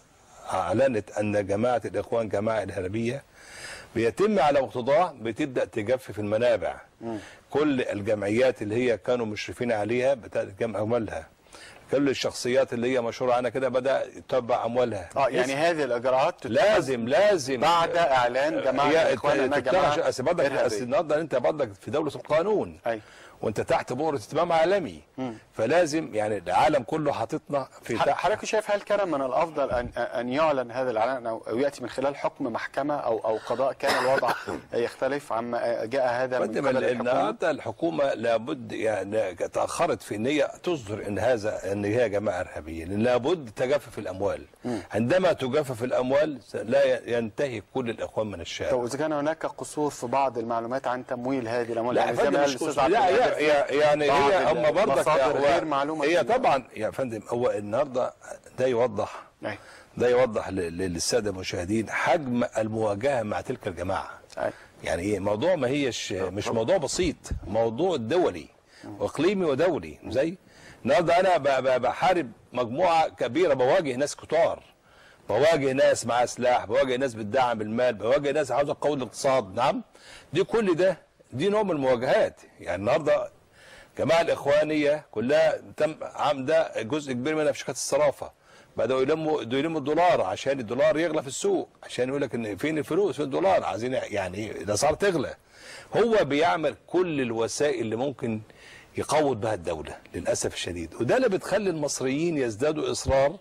Speaker 3: اعلنت ان جماعه الاخوان جماعه ارهابيه بيتم على مقتضاه بتبدا تجفف المنابع كل الجمعيات اللي هي كانوا مشرفين عليها بدات تجمع اموالها كل الشخصيات اللي هي مشهوره عنها كده بدا يتبع اموالها
Speaker 1: اه يعني هذه الاجراءات تتخذ
Speaker 3: لازم لازم
Speaker 1: بعد اعلان جماعه
Speaker 3: هي
Speaker 1: الاخوان انها جماعه
Speaker 3: جماعه اصل برضك
Speaker 1: إرهابية.
Speaker 3: اصل النهارده انت برضك في دوله القانون
Speaker 1: أي.
Speaker 3: وانت تحت بؤره اتمام عالمي فلازم يعني العالم كله حاططنا في
Speaker 1: ح-
Speaker 3: تحت
Speaker 1: حضرتك شايف هل كان من الافضل ان ان يعلن هذا الاعلان او أو ياتي من خلال حكم محكمه او او قضاء كان الوضع يختلف عما جاء هذا من
Speaker 3: قدم
Speaker 1: قبل الحكومه
Speaker 3: النهارده الحكومه لابد يعني تاخرت في ان هي تصدر ان هذا ان ان هي جماعه ارهابيه لان لابد تجفف الاموال عندما تجفف الاموال لا ينتهي كل الاخوان من
Speaker 1: طب
Speaker 3: الشارع
Speaker 1: اذا كان هناك قصور في بعض المعلومات عن تمويل هذه الاموال
Speaker 3: لا
Speaker 1: يعني
Speaker 3: يا
Speaker 1: زي ما
Speaker 3: فندم
Speaker 1: قال
Speaker 3: مش
Speaker 1: الأستاذ
Speaker 3: كل-
Speaker 1: عبد
Speaker 3: لا
Speaker 1: القادر
Speaker 3: هي هي- يعني
Speaker 1: بعض
Speaker 3: هي هم برضك
Speaker 1: المصادر
Speaker 3: هو-
Speaker 1: غير معلومة
Speaker 3: هي
Speaker 1: جداً.
Speaker 3: طبعا يا فندم هو النهارده ده يوضح
Speaker 1: أي.
Speaker 3: ده يوضح ل- ل- للساده المشاهدين حجم المواجهه مع تلك الجماعه
Speaker 1: أي.
Speaker 3: يعني ايه موضوع ما هيش مش موضوع بسيط موضوع دولي واقليمي ودولي زي النهارده انا ب- ب- بحارب مجموعه كبيره بواجه ناس كتار بواجه ناس معاها سلاح بواجه ناس بتدعم المال بواجه ناس عاوزه تقوي الاقتصاد نعم دي كل ده دي نوع من المواجهات يعني النهارده الجماعه الاخوانيه كلها تم عام ده جزء كبير منها في شركات الصرافه بداوا يلموا يلموا الدولار عشان الدولار يغلى في السوق عشان يقول لك ان فين الفلوس فين الدولار عايزين يعني الاسعار تغلى هو بيعمل كل الوسائل اللي ممكن يقوض بها الدوله للاسف الشديد وده اللي بتخلي المصريين يزدادوا اصرار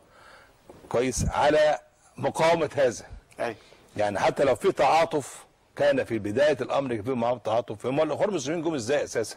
Speaker 3: كويس على مقاومه هذا
Speaker 1: أي.
Speaker 3: يعني حتى لو في تعاطف كان في بدايه الامر كان في معاهم تعاطف هم الاخوان المسلمين جم ازاي اساسا؟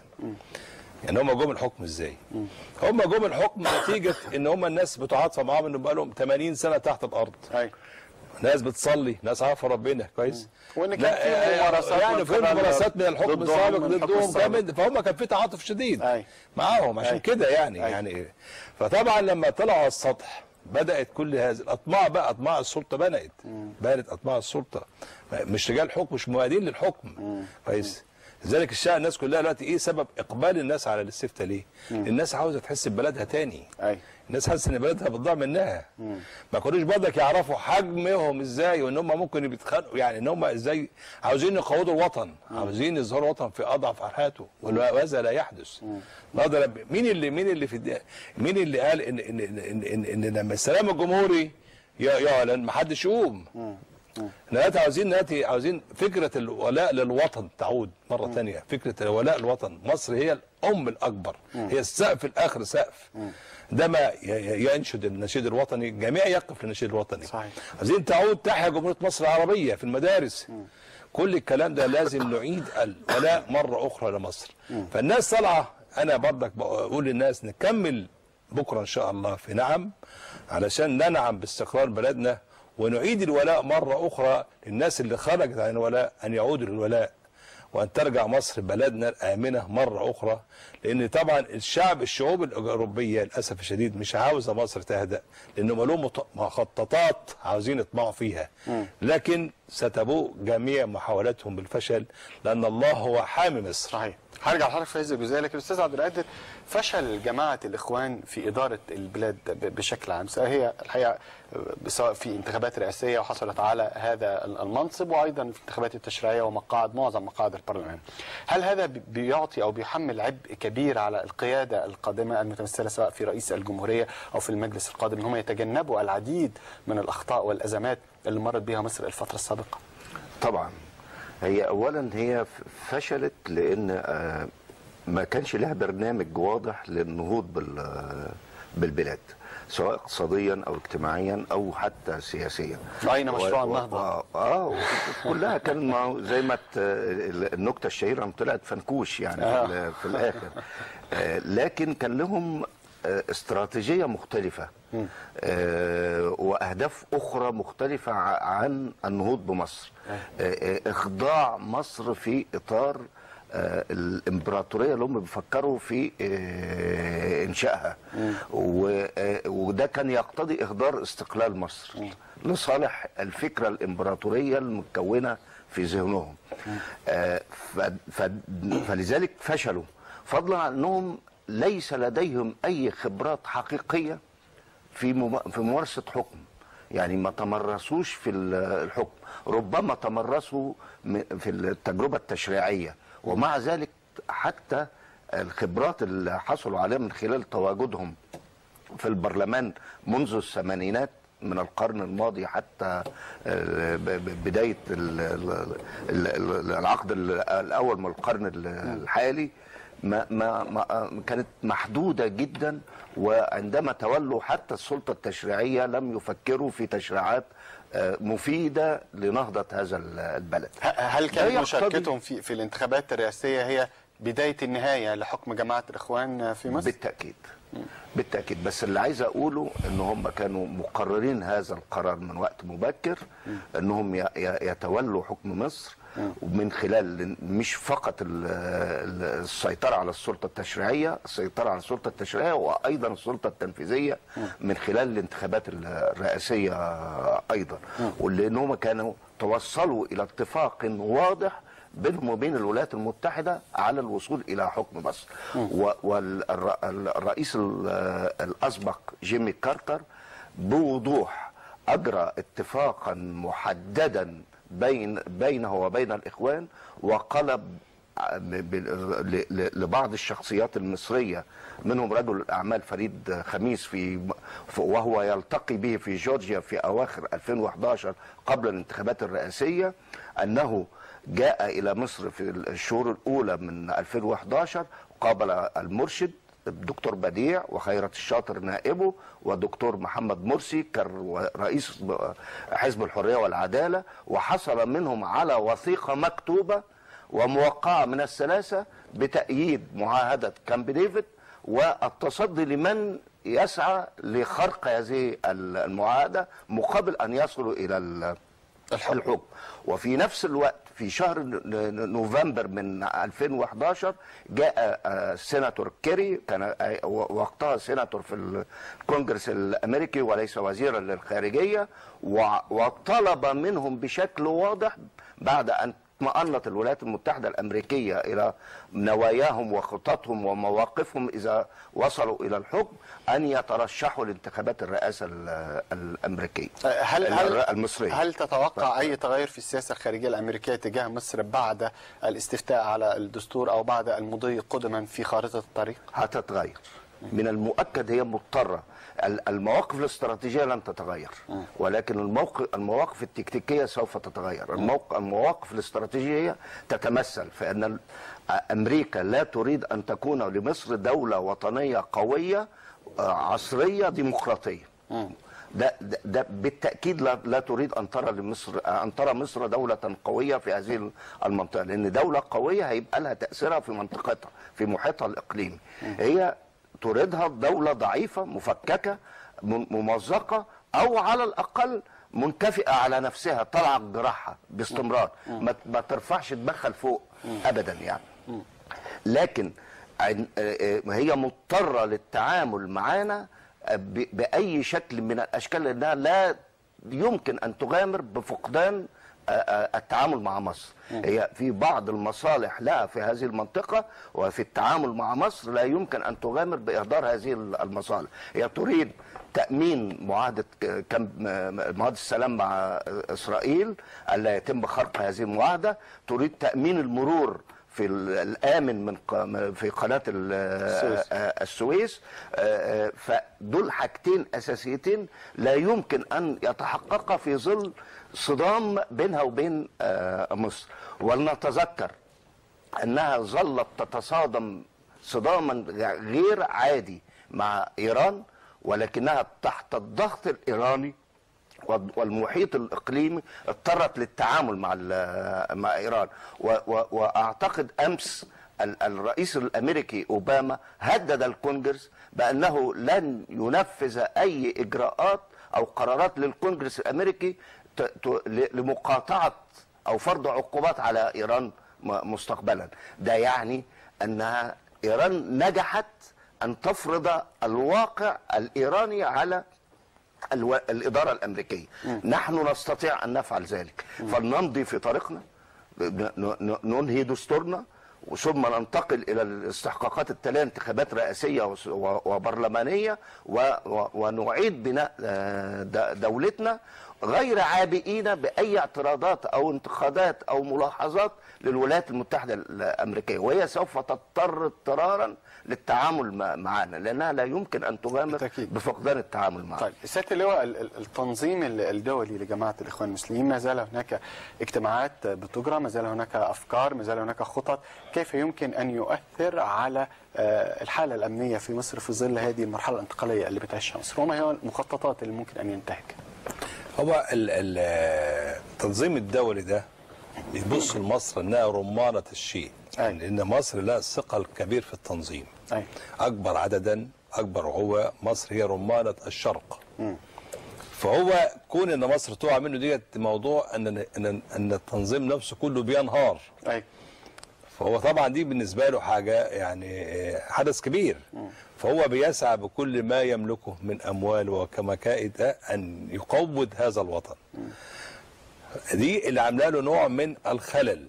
Speaker 3: يعني هم جم الحكم ازاي؟ هم جم الحكم نتيجه ان هم الناس متعاطفه معاهم انه بقى لهم 80 سنه تحت الارض
Speaker 1: أي.
Speaker 3: ناس بتصلي ناس عارفه ربنا كويس
Speaker 1: وإن كان
Speaker 3: لا،
Speaker 1: في
Speaker 3: آه،
Speaker 1: ممارسات
Speaker 3: يعني
Speaker 1: من
Speaker 3: في
Speaker 1: قبل
Speaker 3: ممارسات من الحكم
Speaker 1: ضدهم
Speaker 3: السابق
Speaker 1: من الحكم
Speaker 3: ضدهم
Speaker 1: السابق.
Speaker 3: جامد فهم كان في تعاطف شديد
Speaker 1: أي.
Speaker 3: معاهم عشان
Speaker 1: أي.
Speaker 3: كده يعني
Speaker 1: أي.
Speaker 3: يعني فطبعا لما طلعوا على السطح بدات كل هذه الاطماع بقى اطماع السلطه بنت بانت اطماع السلطه مش رجال حكم مش موالين للحكم كويس لذلك الشارع الناس كلها دلوقتي ايه سبب اقبال الناس على الاستفتاء ليه؟ الناس عاوزه تحس ببلدها تاني
Speaker 1: أي.
Speaker 3: الناس حاسه ان بلدها بتضيع منها ما كانوش برضك يعرفوا حجمهم ازاي وان هم ممكن يتخانقوا يعني ان هم ازاي عاوزين يقودوا الوطن عاوزين يظهروا الوطن في اضعف حالاته وهذا لا يحدث النهارده لما- مين اللي مين اللي في الد- مين اللي قال ان ان ان, إن, إن, إن لما السلام الجمهوري ي- يعلن ما حدش يقوم دلوقتي عاوزين دلوقتي عاوزين فكره الولاء للوطن تعود مره ثانيه فكره الولاء للوطن مصر هي الام الاكبر هي السقف الاخر سقف ده ما ي- ي- ينشد النشيد الوطني الجميع يقف للنشيد الوطني
Speaker 1: صحيح.
Speaker 3: عايزين تعود تحيا جمهوريه مصر العربيه في المدارس كل الكلام ده لازم نعيد الولاء مره اخرى لمصر فالناس طالعه انا برضك بقول للناس نكمل بكره ان شاء الله في نعم علشان ننعم باستقرار بلدنا ونعيد الولاء مره اخرى للناس اللي خرجت عن الولاء ان يعودوا للولاء وان ترجع مصر بلدنا الامنه مره اخرى لان طبعا الشعب الشعوب الاوروبيه للاسف الشديد مش عاوزه مصر تهدأ لانهم لهم مط- مخططات عاوزين يطمعوا فيها لكن ستبوء جميع محاولاتهم بالفشل لان الله هو حامي مصر
Speaker 1: صحيح هرجع لحضرتك في هذه الجزئيه لكن الاستاذ عبد القادر فشل جماعه الاخوان في اداره البلاد ب- بشكل عام سواء هي الحقيقه سواء في انتخابات رئاسيه وحصلت على هذا المنصب وايضا في الانتخابات التشريعيه ومقاعد معظم مقاعد البرلمان. هل هذا بي- بيعطي او بيحمل عبء كبير على القياده القادمه المتمثله سواء في رئيس الجمهوريه او في المجلس القادم ان هم يتجنبوا العديد من الاخطاء والازمات اللي مرت بها مصر الفتره السابقه؟
Speaker 2: طبعا هي اولا هي ف- فشلت لان آه، ما كانش لها برنامج واضح للنهوض بال- بالبلاد سواء اقتصاديا او اجتماعيا او حتى سياسيا
Speaker 1: أين مشروع
Speaker 2: و- و-
Speaker 1: النهضة؟
Speaker 2: اه, آه كلها كان ما- زي ما ت- النكته الشهيره طلعت فنكوش يعني في, ال- في الاخر آه لكن كان لهم آه، استراتيجيه مختلفه آه، واهداف اخرى مختلفه ع- عن النهوض بمصر آه، آه، اخضاع مصر في اطار آه، الامبراطوريه اللي هم بيفكروا في آه، انشائها و- آه، وده كان يقتضي اهدار استقلال مصر لصالح الفكره الامبراطوريه المتكونه في ذهنهم آه، ف- ف- فلذلك فشلوا فضلا عن انهم ليس لديهم اي خبرات حقيقيه في مم- في ممارسه حكم يعني ما تمرسوش في ال- الحكم ربما تمرسوا م- في التجربه التشريعيه ومع ذلك حتى الخبرات اللي حصلوا عليها من خلال تواجدهم في البرلمان منذ الثمانينات من القرن الماضي حتى آه، ب- ب- بداية ال- ال- ال- ال- العقد ال- الأول من القرن ال- الحالي ما ما ما كانت محدودة جدا وعندما تولوا حتى السلطة التشريعية لم يفكروا في تشريعات آه، مفيدة لنهضة هذا ال- البلد
Speaker 1: ه- هل
Speaker 2: ده
Speaker 1: كانت
Speaker 2: يقتضي-
Speaker 1: مشاركتهم في في الانتخابات الرئاسيه هي بدايه النهايه لحكم جماعه الاخوان في مصر
Speaker 2: بالتاكيد بالتاكيد بس اللي عايز اقوله ان هم كانوا مقررين هذا القرار من وقت مبكر انهم ي- ي- يتولوا حكم مصر ومن خلال مش فقط ال- ال- السيطره على السلطه التشريعيه السيطره على السلطه التشريعيه وايضا السلطه التنفيذيه من خلال الانتخابات الرئاسيه ايضا ولانهم كانوا توصلوا الى اتفاق واضح بينهم وبين الولايات المتحدة على الوصول إلى حكم مصر والرئيس الأسبق جيمي كارتر بوضوح أجرى اتفاقا محددا بين بينه وبين الإخوان وقلب ب- ل- ل- لبعض الشخصيات المصرية منهم رجل الأعمال فريد خميس في في- وهو يلتقي به في جورجيا في أواخر 2011 قبل الانتخابات الرئاسية أنه جاء إلى مصر في الشهور الأولى من 2011 قابل المرشد الدكتور بديع وخيرت الشاطر نائبه ودكتور محمد مرسي كان رئيس حزب الحرية والعدالة وحصل منهم على وثيقة مكتوبة وموقعة من الثلاثة بتأييد معاهدة كامب ديفيد والتصدي لمن يسعى لخرق هذه المعاهدة مقابل أن يصلوا إلى ال-
Speaker 1: الحكم.
Speaker 2: الحكم وفي نفس الوقت في شهر ن- ن- نوفمبر من 2011 جاء آه، سيناتور كيري كان آه، و- وقتها سيناتور في الكونجرس الامريكي وليس وزيرا للخارجيه و- وطلب منهم بشكل واضح بعد ان اطمأنت الولايات المتحدة الأمريكية إلى نواياهم وخططهم ومواقفهم إذا وصلوا إلى الحكم أن يترشحوا لانتخابات الرئاسة ال- الأمريكية
Speaker 1: هل هل
Speaker 2: المصرية
Speaker 1: هل تتوقع اي تغير في السياسه الخارجيه الامريكيه تجاه مصر بعد الاستفتاء على الدستور او بعد المضي قدما في خارطه الطريق؟
Speaker 2: هتتغير من المؤكد هي مضطرة ال- المواقف الاستراتيجية لن تتغير ولكن الموقف المواقف التكتيكية سوف تتغير الموقف المواقف الاستراتيجية تتمثل في أن ال- أمريكا لا تريد أن تكون لمصر دولة وطنية قوية آه، عصرية ديمقراطية ده, ده, ده بالتاكيد لا, لا تريد ان ترى لمصر ان ترى مصر دوله قويه في هذه المنطقه لان دوله قويه هيبقى لها تاثيرها في منطقتها في محيطها الاقليمي هي تريدها دوله ضعيفه مفككه م- ممزقه او على الاقل منكفئه على نفسها طالعه بجراحها باستمرار ما, ما ترفعش دماغها لفوق ابدا يعني لكن عن- آه، آه، هي مضطره للتعامل معانا ب- باي شكل من الاشكال لانها لا يمكن ان تغامر بفقدان آه، آه، التعامل مع مصر هي في بعض المصالح لها في هذه المنطقة وفي التعامل مع مصر لا يمكن أن تغامر بإهدار هذه المصالح هي تريد تأمين معاهدة ك- كم معاهدة السلام مع إسرائيل ألا يتم خرق هذه المعاهدة تريد تأمين المرور في ال- الآمن من ق- في قناة ال-
Speaker 1: السويس.
Speaker 2: آه، السويس آه، آه، فدول حاجتين اساسيتين لا يمكن ان يتحققا في ظل صدام بينها وبين آه، مصر ولنتذكر انها ظلت تتصادم صداما غير عادي مع ايران ولكنها تحت الضغط الايراني والمحيط الاقليمي اضطرت للتعامل مع ال- مع ايران و- و- واعتقد امس ال- الرئيس الامريكي اوباما هدد الكونجرس بانه لن ينفذ اي اجراءات او قرارات للكونجرس الامريكي ت- ت- ل- لمقاطعه او فرض عقوبات على ايران م- مستقبلا ده يعني انها ايران نجحت ان تفرض الواقع الايراني على الو... الإدارة الأمريكية نحن نستطيع أن نفعل ذلك فلنمضي في طريقنا ن... ن... ننهي دستورنا ثم ننتقل إلى الاستحقاقات التالية انتخابات رئاسية وس- و... وبرلمانية و... و... ونعيد بناء آه، د... دولتنا غير عابئين بأي اعتراضات أو انتقادات أو ملاحظات للولايات المتحدة الأمريكية وهي سوف تضطر اضطرارا للتعامل مع- معنا لأنها لا يمكن أن تغامر
Speaker 1: بالتأكيد.
Speaker 2: بفقدان التعامل معنا
Speaker 1: طيب سياده اللواء ال- ال- التنظيم ال- الدولي لجماعه الاخوان المسلمين ما زال هناك اجتماعات بتجرى ما زال هناك افكار ما زال هناك خطط كيف يمكن ان يؤثر على آه، الحاله الامنيه في مصر في ظل هذه المرحله الانتقاليه اللي بتعيشها مصر وما هي المخططات اللي ممكن ان ينتهك
Speaker 3: هو ال- ال- التنظيم الدولي ده بيبص لمصر انها رمانه الشيء
Speaker 1: أي.
Speaker 3: لان مصر لها ثقل كبير في التنظيم
Speaker 1: أي.
Speaker 3: اكبر عددا اكبر عقوه مصر هي رمانه الشرق فهو كون ان مصر تقع منه ديت موضوع ان ان ان التنظيم نفسه كله بينهار
Speaker 1: أي
Speaker 3: فهو طبعا دي بالنسبه له حاجه يعني آه، حدث كبير فهو بيسعى بكل ما يملكه من اموال وكمكائد ان يقوض هذا الوطن دي اللي عامله له نوع من الخلل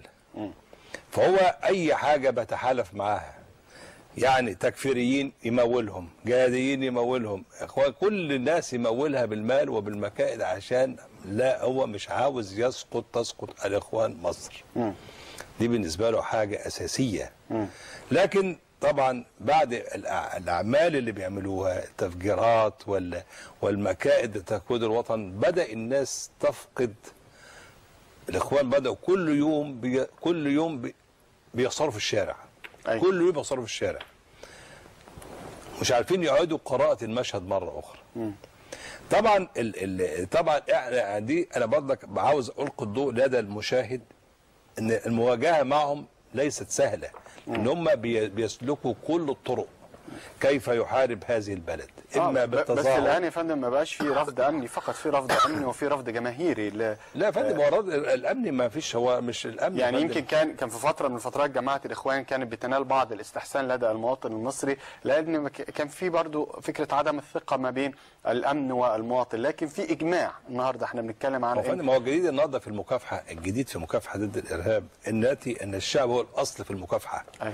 Speaker 3: فهو اي حاجه بتحالف معاها يعني تكفيريين يمولهم جهاديين يمولهم اخوان كل الناس يمولها بالمال وبالمكائد عشان لا هو مش عاوز يسقط تسقط الاخوان مصر دي بالنسبه له حاجه اساسيه لكن طبعا بعد الأع- الاعمال اللي بيعملوها التفجيرات وال والمكائد لتكويد الوطن بدا الناس تفقد الاخوان بداوا كل يوم بي كل يوم بي بيخسروا في الشارع
Speaker 1: أي.
Speaker 3: كل يوم بيخسروا في الشارع مش عارفين يعيدوا قراءة المشهد مرة أخرى طبعا ال ال طبعا إحنا دي انا برضك عاوز القي الضوء لدى المشاهد ان المواجهه معهم ليست سهله ان هم بي- بيسلكوا كل الطرق كيف يحارب هذه البلد اما
Speaker 1: آه، ب- بس
Speaker 3: بالتظاهر
Speaker 1: الان يا فندم ما بقاش في رفض امني فقط في رفض امني وفي رفض جماهيري ل...
Speaker 3: لا يا فندم هو الرد- الامن ما فيش هو مش الامن يا
Speaker 1: يعني
Speaker 3: فندم.
Speaker 1: يمكن كان كان في فتره من فترات جماعه الاخوان كانت بتنال بعض الاستحسان لدى المواطن المصري لان ما ك- كان في برضو فكره عدم الثقه ما بين الامن والمواطن لكن في اجماع النهارده احنا بنتكلم عن
Speaker 3: هو
Speaker 1: إن-
Speaker 3: فندم هو الجديد النهارده في المكافحه الجديد في مكافحه ضد الارهاب ان ناتي ان الشعب هو الاصل في المكافحه
Speaker 1: أي.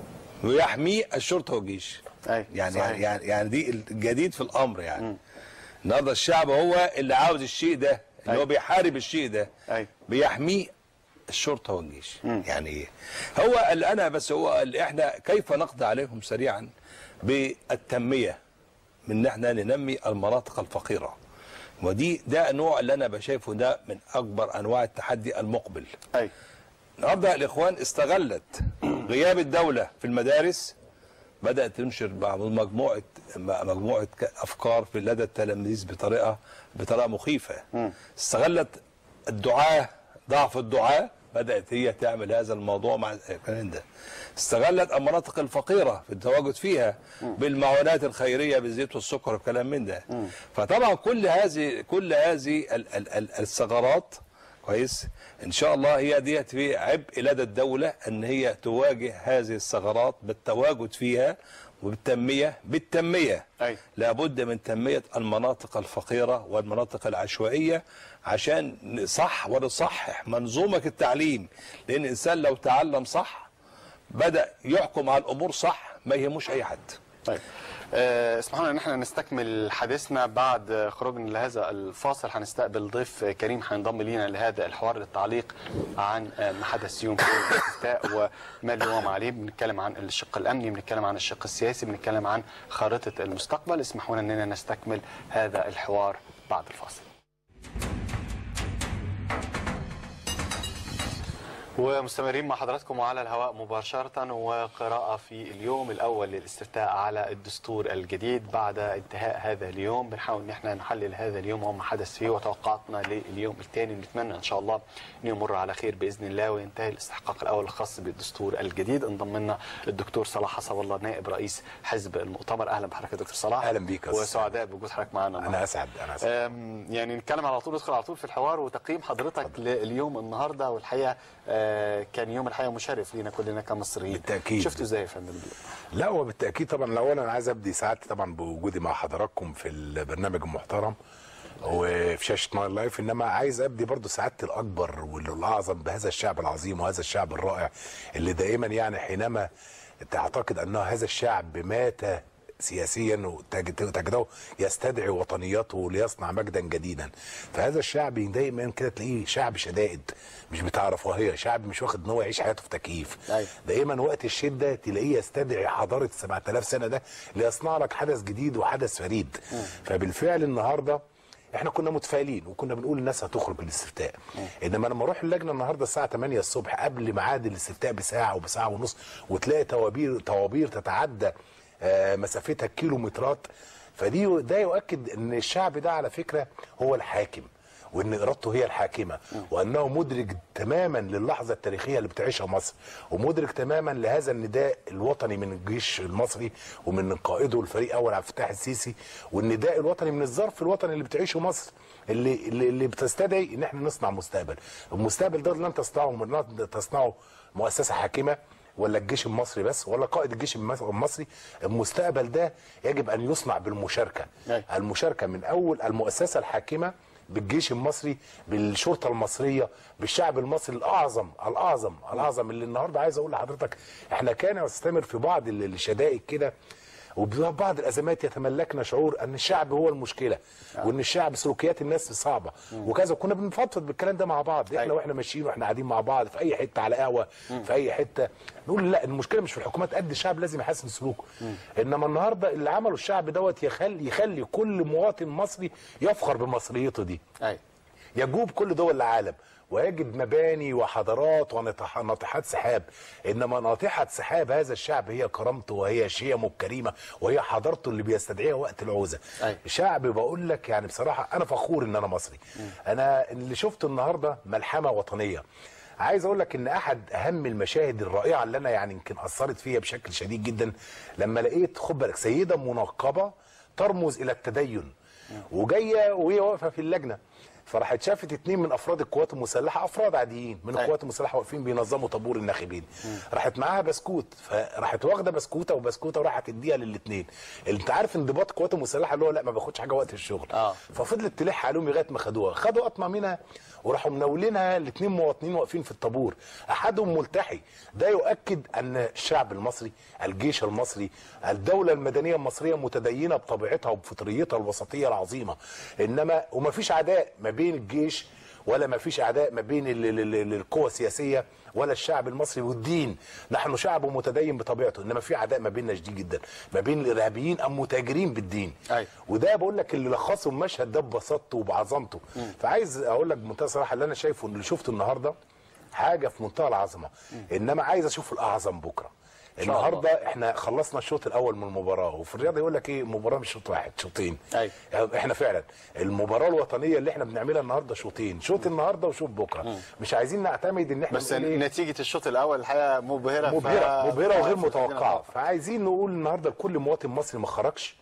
Speaker 3: ويحميه الشرطه والجيش
Speaker 1: أي،
Speaker 3: يعني
Speaker 1: صحيح.
Speaker 3: يعني يعني يعني دي الجديد في الامر يعني النهارده الشعب هو اللي عاوز الشيء ده اللي
Speaker 1: أي.
Speaker 3: هو بيحارب الشيء ده
Speaker 1: أي.
Speaker 3: بيحميه الشرطه والجيش يعني ايه هو اللي انا بس هو اللي احنا كيف نقضي عليهم سريعا بالتنميه من ان احنا ننمي المناطق الفقيره ودي ده نوع اللي انا بشايفه ده من اكبر انواع التحدي المقبل
Speaker 1: اي
Speaker 3: النهارده الاخوان استغلت غياب الدوله في المدارس بدات تنشر بعض مجموعه مجموعه ك- افكار في لدى التلاميذ بطريقه بطريقه مخيفه استغلت الدعاه ضعف الدعاه بدات هي تعمل هذا الموضوع مع الكلام ده استغلت المناطق الفقيره في التواجد فيها بالمعونات الخيريه بالزيت والسكر والكلام من ده فطبعا كل هذه كل هذه ال- ال- ال- الثغرات كويس ان شاء الله هي ديت في عبء لدى الدوله ان هي تواجه هذه الثغرات بالتواجد فيها وبالتنميه بالتنميه
Speaker 1: أي.
Speaker 3: لابد من تنميه المناطق الفقيره والمناطق العشوائيه عشان نصح ونصحح منظومه التعليم لان الانسان لو تعلم صح بدا يحكم على الامور صح ما يهموش اي حد
Speaker 1: طيب آه، اسمحوا لنا ان احنا نستكمل حديثنا بعد خروجنا لهذا الفاصل هنستقبل ضيف كريم هينضم لينا لهذا الحوار للتعليق عن آه، ما حدث يوم الاستفتاء وما اليوم عليه بنتكلم عن الشق الامني بنتكلم عن الشق السياسي بنتكلم عن خارطه المستقبل اسمحوا لنا اننا نستكمل هذا الحوار بعد الفاصل ومستمرين مع حضراتكم على الهواء مباشرة وقراءة في اليوم الأول للاستفتاء على الدستور الجديد بعد انتهاء هذا اليوم بنحاول ان احنا نحلل هذا اليوم وما حدث فيه وتوقعاتنا لليوم الثاني نتمنى ان شاء الله ان يمر على خير باذن الله وينتهي الاستحقاق الاول الخاص بالدستور الجديد انضم لنا الدكتور صلاح حسب الله نائب رئيس حزب المؤتمر اهلا بحضرتك يا دكتور صلاح
Speaker 4: أهلا بيك يا أستاذ.
Speaker 1: وسعداء بوجود حضرتك معانا النهاردة.
Speaker 4: انا اسعد انا اسعد
Speaker 1: أم، يعني نتكلم على طول ندخل على طول في الحوار وتقييم حضرتك لليوم النهارده والحقيقه آه، كان يوم الحقيقه مشرف لينا كلنا كمصريين
Speaker 4: بالتأكيد.
Speaker 1: شفتوا ازاي يا فندم
Speaker 4: لا هو بالتاكيد طبعا الاول انا عايز ابدي سعادتي طبعا بوجودي مع حضراتكم في البرنامج المحترم وفي شاشه ناين لايف انما عايز ابدي برضو سعادتي الاكبر والاعظم بهذا الشعب العظيم وهذا الشعب الرائع اللي دائما يعني حينما تعتقد ان هذا الشعب مات سياسيا وتجده يستدعي وطنيته ليصنع مجدا جديدا فهذا الشعب دايما كده تلاقيه شعب شدائد مش بتاع رفاهيه شعب مش واخد ان هو يعيش حياته في تكييف
Speaker 1: أيوة.
Speaker 4: دائما وقت الشده تلاقيه يستدعي حضاره 7000 سنه ده ليصنع لك حدث جديد وحدث فريد فبالفعل النهارده احنا كنا متفائلين وكنا بنقول الناس هتخرج الاستفتاء انما لما اروح اللجنه النهارده الساعه 8 الصبح قبل ميعاد الاستفتاء بساعه وبساعه ونص وتلاقي طوابير طوابير تتعدى آه، مسافتها كيلومترات فدي ده يؤكد ان الشعب ده على فكره هو الحاكم وان ارادته هي الحاكمه وانه مدرك تماما للحظه التاريخيه اللي بتعيشها مصر ومدرك تماما لهذا النداء الوطني من الجيش المصري ومن قائده الفريق اول عبد الفتاح السيسي والنداء الوطني من الظرف الوطني اللي بتعيشه مصر اللي اللي, اللي بتستدعي ان احنا نصنع مستقبل المستقبل ده لن تصنعه لن تصنعه مؤسسه حاكمه ولا الجيش المصري بس ولا قائد الجيش المس- المصري المستقبل ده يجب ان يصنع بالمشاركه
Speaker 1: أي.
Speaker 4: المشاركه من اول المؤسسه الحاكمه بالجيش المصري بالشرطه المصريه بالشعب المصري الاعظم الاعظم الاعظم اللي النهارده عايز اقول لحضرتك احنا كان يستمر في بعض ال- الشدائد كده وبعض الازمات يتملكنا شعور ان الشعب هو المشكله وان الشعب سلوكيات الناس صعبه وكذا كنا بنفضفض بالكلام ده مع بعض احنا
Speaker 1: أيوة.
Speaker 4: واحنا ماشيين واحنا قاعدين مع بعض في اي حته على قهوه في اي حته نقول لا المشكله مش في الحكومات قد الشعب لازم يحسن سلوكه انما النهارده اللي عمله الشعب دوت يخلي يخلي كل مواطن مصري يفخر بمصريته دي
Speaker 1: ايوه
Speaker 4: يجوب كل دول العالم ويجد مباني وحضارات وناطح- وناطحات سحاب انما ناطحه سحاب هذا الشعب هي كرامته وهي شيمه الكريمه وهي حضارته اللي بيستدعيها وقت العوزه
Speaker 1: أيوة.
Speaker 4: شعب بقول لك يعني بصراحه انا فخور ان انا مصري انا اللي شفته النهارده ملحمه وطنيه عايز اقول لك ان احد اهم المشاهد الرائعه اللي انا يعني يمكن اثرت فيا بشكل شديد جدا لما لقيت خد بالك سيده منقبه ترمز الى التدين وجايه وهي واقفه في اللجنه فراحت شافت اتنين من افراد القوات المسلحه افراد عاديين من
Speaker 1: أيوة.
Speaker 4: القوات المسلحه واقفين بينظموا طابور الناخبين راحت معاها بسكوت فراحت واخده بسكوته وبسكوته وراحت تديها للاثنين انت عارف انضباط القوات المسلحه اللي هو لا ما باخدش حاجه وقت الشغل
Speaker 1: آه.
Speaker 4: ففضلت تلح عليهم لغايه ما خدوها خدوا قطمه منها وراحوا مناولينها الاثنين مواطنين واقفين في الطابور احدهم ملتحي ده يؤكد ان الشعب المصري الجيش المصري الدوله المدنيه المصريه متدينه بطبيعتها وبفطريتها الوسطيه العظيمه انما وما فيش عداء ما بين الجيش ولا ما فيش اعداء ما بين ال- ال- ال- القوى السياسيه ولا الشعب المصري والدين نحن شعب متدين بطبيعته انما في عداء ما بيننا شديد جدا ما بين الارهابيين المتاجرين بالدين
Speaker 1: أيوة.
Speaker 4: وده بقول لك اللي لخصه المشهد ده ببساطته وبعظمته فعايز اقول لك بمنتهى الصراحه اللي انا شايفه اللي شفته النهارده حاجه في منتهى العظمه انما عايز اشوف الاعظم بكره
Speaker 1: شاء الله.
Speaker 4: النهارده احنا خلصنا الشوط الاول من المباراه وفي الرياضه يقول لك ايه مباراه مش شوط واحد شوطين
Speaker 1: أيوة.
Speaker 4: يعني احنا فعلا المباراه الوطنيه اللي احنا بنعملها النهارده شوطين شوط النهارده وشوط بكره مش عايزين نعتمد ان احنا
Speaker 1: بس
Speaker 4: نقول إيه؟
Speaker 1: نتيجه الشوط الاول الحقيقه مبهره ف-
Speaker 4: مبهره مبهره وغير
Speaker 1: ف-
Speaker 4: متوقعه فعايزين نقول النهارده لكل مواطن مصري ما خرجش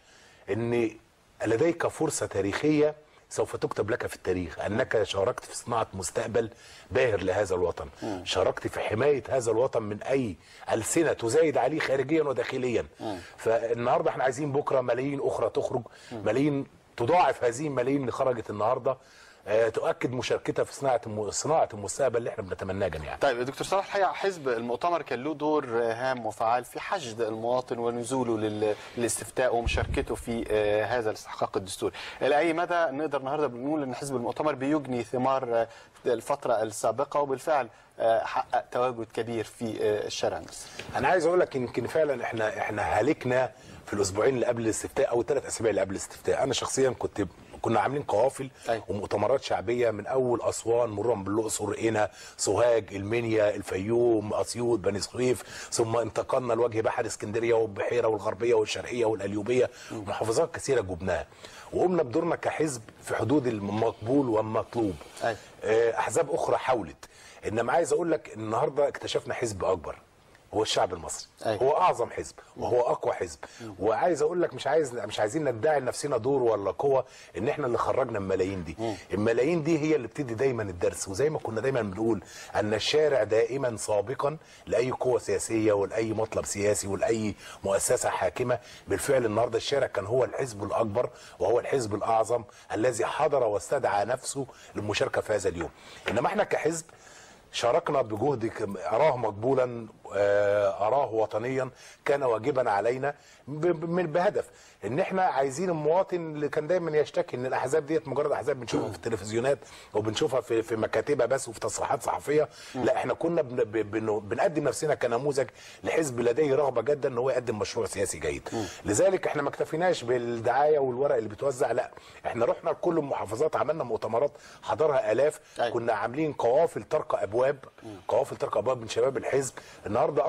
Speaker 4: ان لديك فرصه تاريخيه سوف تكتب لك في التاريخ انك شاركت في صناعه مستقبل باهر لهذا الوطن شاركت في حمايه هذا الوطن من اي السنه تزايد عليه خارجيا وداخليا فالنهارده احنا عايزين بكره ملايين اخرى تخرج ملايين تضاعف هذه الملايين اللي خرجت النهارده آه، تؤكد مشاركتها في صناعه الم- صناعه المستقبل اللي احنا بنتمناه جميعا
Speaker 1: طيب يا دكتور صلاح الحقيقه حزب المؤتمر كان له دور هام وفعال في حشد المواطن ونزوله لل- للاستفتاء ومشاركته في آه، هذا الاستحقاق الدستوري. الى اي مدى نقدر النهارده بنقول ان حزب المؤتمر بيجني ثمار آه، الفتره السابقه وبالفعل آه، حقق تواجد كبير في آه، الشارع المصري.
Speaker 4: انا عايز اقول لك يمكن فعلا احنا احنا هلكنا في الاسبوعين اللي قبل الاستفتاء او الثلاث اسابيع اللي قبل الاستفتاء انا شخصيا كنت كنا عاملين قوافل
Speaker 1: أيوة.
Speaker 4: ومؤتمرات شعبيه من اول اسوان مرورا بالاقصر قنا سوهاج المنيا الفيوم اسيوط بني سويف ثم انتقلنا لوجه بحر اسكندريه والبحيره والغربيه والشرقيه والقليوبيه محافظات كثيره جبناها وقمنا بدورنا كحزب في حدود المقبول والمطلوب
Speaker 1: أيوة.
Speaker 4: آه، احزاب اخرى حاولت انما عايز اقول لك النهارده اكتشفنا حزب اكبر هو الشعب المصري
Speaker 1: أيوة.
Speaker 4: هو اعظم حزب وهو اقوى حزب وعايز اقول لك مش عايز مش عايزين ندعي لنفسنا دور ولا قوه ان احنا اللي خرجنا الملايين دي الملايين دي هي اللي بتدي دايما الدرس وزي ما كنا دايما بنقول ان الشارع دائما سابقا لاي قوه سياسيه ولاي مطلب سياسي ولاي مؤسسه حاكمه بالفعل النهارده الشارع كان هو الحزب الاكبر وهو الحزب الاعظم الذي حضر واستدعى نفسه للمشاركه في هذا اليوم انما احنا كحزب شاركنا بجهد ك- أراه مقبولا آه، أراه وطنيا كان واجبا علينا ب- ب- من بهدف ان احنا عايزين المواطن اللي كان دايما يشتكي ان الاحزاب ديت مجرد احزاب بنشوفها في التلفزيونات وبنشوفها في في مكاتبها بس وفي تصريحات صحفيه لا احنا كنا بن ب- بن- بنقدم نفسنا كنموذج لحزب لديه رغبه جدا ان هو يقدم مشروع سياسي جيد لذلك احنا ما اكتفيناش بالدعايه والورق اللي بيتوزع لا احنا رحنا لكل المحافظات عملنا مؤتمرات حضرها الاف
Speaker 1: أيوة.
Speaker 4: كنا عاملين قوافل طرق ابواب قوافل طرق ابواب من شباب الحزب النهارده اكثر من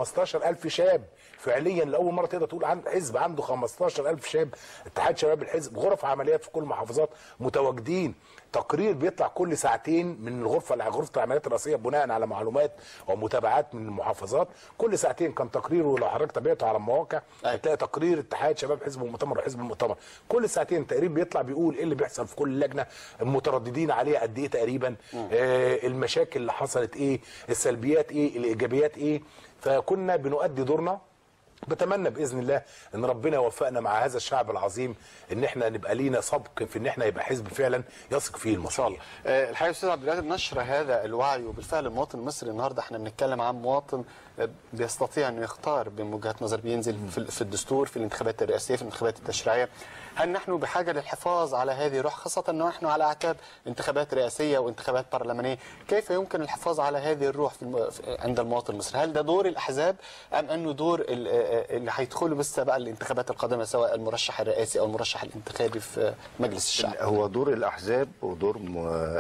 Speaker 4: 15000 شاب فعليا لاول مره تقدر تقول عن حزب عنده 15000 شاب اتحاد شباب الحزب غرف عمليات في كل المحافظات متواجدين تقرير بيطلع كل ساعتين من الغرفه غرفه العمليات الرئاسيه بناء على معلومات ومتابعات من المحافظات كل ساعتين كان تقرير ولو حضرتك تابعته على المواقع
Speaker 1: أيوة.
Speaker 4: هتلاقي تقرير اتحاد شباب حزب المؤتمر وحزب المؤتمر كل ساعتين تقرير بيطلع بيقول ايه اللي بيحصل في كل لجنه المترددين عليها قد ايه تقريبا آه المشاكل اللي حصلت ايه السلبيات ايه الايجابيات ايه فكنا بنؤدي دورنا بتمنى باذن الله ان ربنا يوفقنا مع هذا الشعب العظيم ان احنا نبقى لينا سبق في ان احنا يبقى حزب فعلا يثق فيه المصريين
Speaker 1: آه، الحقيقه استاذ عبد القادر نشر هذا الوعي وبالفعل المواطن المصري النهارده احنا بنتكلم عن مواطن آه، بيستطيع انه يختار من وجهه نظر بينزل في في الدستور في الانتخابات الرئاسيه في الانتخابات التشريعيه هل نحن بحاجه للحفاظ على هذه الروح خاصه انه نحن على اعتاب انتخابات رئاسيه وانتخابات برلمانيه كيف يمكن الحفاظ على هذه الروح في الم... في- عند المواطن المصري هل ده دور الاحزاب ام انه دور ال- آه، اللي هيدخلوا بس بقى الانتخابات القادمه سواء المرشح الرئاسي او المرشح الانتخابي في مجلس الشعب
Speaker 2: هو دور الاحزاب ودور م...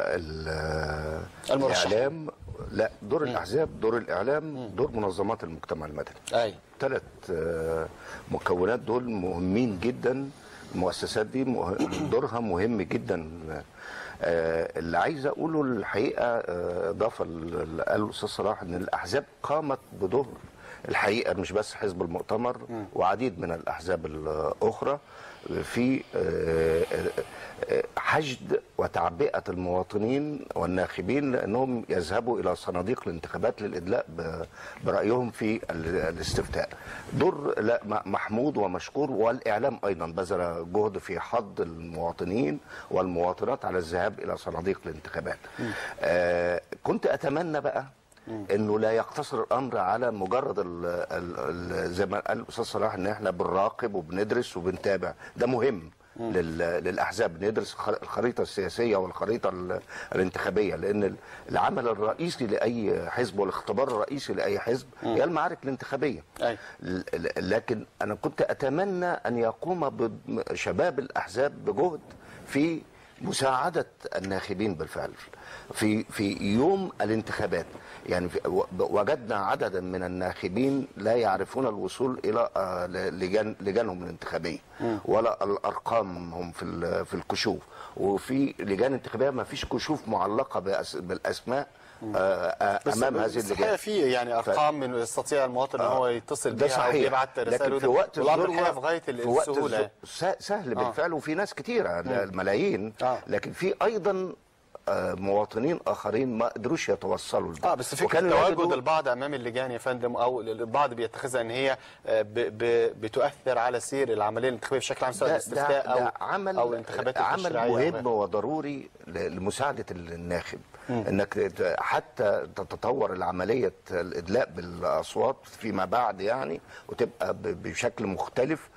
Speaker 2: ال-
Speaker 1: المرشح.
Speaker 2: الاعلام لا دور الاحزاب دور الاعلام دور منظمات المجتمع المدني
Speaker 1: اي
Speaker 2: ثلاث مكونات دول مهمين جدا المؤسسات دي مه- دورها مهم جدا آه، اللي عايز اقوله الحقيقه آه، اضافه اللي قاله الاستاذ صلاح ان الاحزاب قامت بدور الحقيقه مش بس حزب المؤتمر وعديد من الاحزاب الاخرى في آه، آه، حشد وتعبئه المواطنين والناخبين لانهم يذهبوا الى صناديق الانتخابات للادلاء ب- برايهم في ال- الاستفتاء. دور لا م- محمود ومشكور والاعلام ايضا بذل جهد في حض المواطنين والمواطنات على الذهاب الى صناديق الانتخابات. آه كنت اتمنى بقى انه لا يقتصر الامر على مجرد ال ال ال زي ما قال الاستاذ صلاح ان احنا بنراقب وبندرس وبنتابع ده مهم لل- للاحزاب ندرس الخ- الخريطه السياسيه والخريطه ال- الانتخابيه لان ال- العمل الرئيسي لاي حزب والاختبار الرئيسي لاي حزب هي المعارك الانتخابيه
Speaker 1: أي.
Speaker 2: ل- ل- لكن انا كنت اتمنى ان يقوم ب- شباب الاحزاب بجهد في مساعده الناخبين بالفعل في في يوم الانتخابات يعني في و- وجدنا عددا من الناخبين لا يعرفون الوصول الى آه، ل- لجان لجانهم الانتخابيه ولا الارقام هم في ال- في الكشوف وفي لجان انتخابيه ما فيش كشوف معلقه بأس- بالاسماء آه، آه،
Speaker 1: بس
Speaker 2: امام هذه
Speaker 1: بس
Speaker 2: اللجان
Speaker 1: الحقيقه في يعني ارقام من يستطيع المواطن ان هو يتصل
Speaker 2: ده
Speaker 1: بيها او
Speaker 2: صحيح
Speaker 1: يبعت رسائل
Speaker 2: لكن في وقت
Speaker 1: والامر
Speaker 2: الذروه
Speaker 1: الحقيقه في غايه
Speaker 2: في وقت
Speaker 1: السهوله
Speaker 2: الذروة س- سهل بالفعل وفي ناس كتيره الملايين
Speaker 1: آه.
Speaker 2: لكن في ايضا آه، مواطنين اخرين ما قدروش يتوصلوا لده.
Speaker 1: اه بس فكره
Speaker 2: وكان
Speaker 1: تواجد
Speaker 2: يجدوا-
Speaker 1: البعض امام اللجان يا فندم او البعض بيتخذها ان هي آه، ب ب بتؤثر على سير العمليه الانتخابيه بشكل عام سواء
Speaker 2: ده,
Speaker 1: الاستفتاء
Speaker 2: ده,
Speaker 1: او
Speaker 2: ده عمل
Speaker 1: او الانتخابات
Speaker 2: عمل
Speaker 1: التشريعيه أو
Speaker 2: مهم
Speaker 1: غيرها.
Speaker 2: وضروري ل- لمساعده الناخب انك ت- حتى تتطور العمليه الادلاء بالاصوات فيما بعد يعني وتبقى ب- بشكل مختلف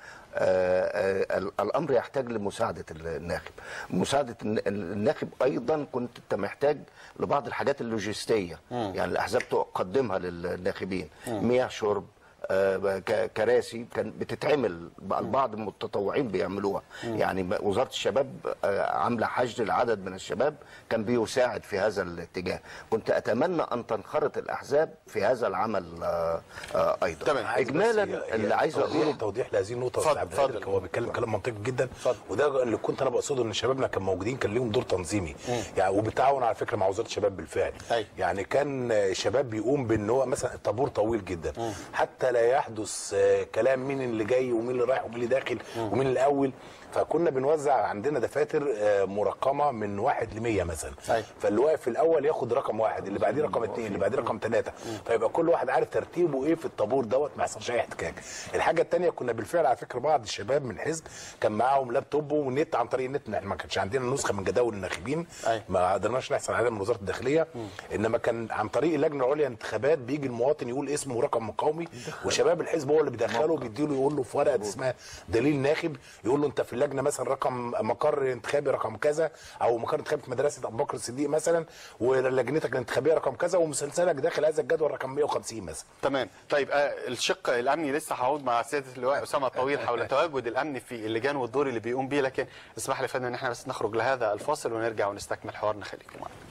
Speaker 2: آه، آه، ال- الامر يحتاج لمساعده الناخب مساعده الن- الناخب ايضا كنت انت محتاج لبعض الحاجات اللوجستيه يعني الاحزاب تقدمها للناخبين مياه شرب آه، ك- كراسي كان بتتعمل بقى البعض من المتطوعين بيعملوها يعني ب- وزاره الشباب آه، عامله حشد لعدد من الشباب كان بيساعد في هذا الاتجاه كنت اتمنى ان تنخرط الاحزاب في هذا العمل آه، آه، ايضا
Speaker 1: تمام.
Speaker 2: اجمالا
Speaker 4: بس هي-
Speaker 2: اللي
Speaker 4: هي
Speaker 2: عايز
Speaker 4: توضيح
Speaker 2: اقوله
Speaker 4: توضيح لهذه النقطه
Speaker 1: اتفضل،
Speaker 4: أستاذ عبد القادر،
Speaker 1: اتفضل.
Speaker 4: هو بيتكلم كلام منطقي جدا
Speaker 1: اتفضل.
Speaker 4: وده اللي كنت انا بقصده ان شبابنا كان موجودين كان ليهم دور تنظيمي يعني وبالتعاون على فكره مع وزاره الشباب بالفعل
Speaker 1: أي.
Speaker 4: يعني كان الشباب بيقوم بان هو مثلا الطابور طويل جدا حتى لا يحدث آه، كلام مين اللي جاي ومين اللي رايح ومين اللي داخل ومين الاول فكنا بنوزع عندنا دفاتر آه، مرقمه من واحد ل 100 مثلا
Speaker 1: أي.
Speaker 4: فاللي واقف في الاول ياخد رقم واحد اللي بعديه رقم اثنين اللي بعديه رقم ثلاثه فيبقى كل واحد عارف ترتيبه ايه في الطابور دوت ما يحصلش اي احتكاك الحاجه الثانيه كنا بالفعل على فكره بعض الشباب من الحزب كان معاهم لابتوب ونت عن طريق النت احنا ما كانش عندنا نسخه من جداول الناخبين
Speaker 1: أي.
Speaker 4: ما قدرناش نحصل عليها من وزاره الداخليه انما كان عن طريق اللجنه العليا للانتخابات بيجي المواطن يقول اسمه ورقم مقاومي وشباب الحزب هو اللي بيدخله بيديله يقول له في ورقه اسمها دليل ناخب يقول له انت في اللجنه مثلا رقم مقر انتخابي رقم كذا او مقر انتخابي في مدرسه ابو بكر الصديق مثلا ولجنتك الانتخابيه رقم كذا ومسلسلك داخل هذا الجدول رقم 150 مثلا
Speaker 1: تمام طيب آه، الشق الامني لسه هعود مع سياده اللواء اسامه الطويل حول تواجد الامن في اللجان والدور اللي بيقوم بيه لكن اسمح لي يا فندم ان احنا بس نخرج لهذا الفاصل ونرجع ونستكمل حوارنا خليكم معنا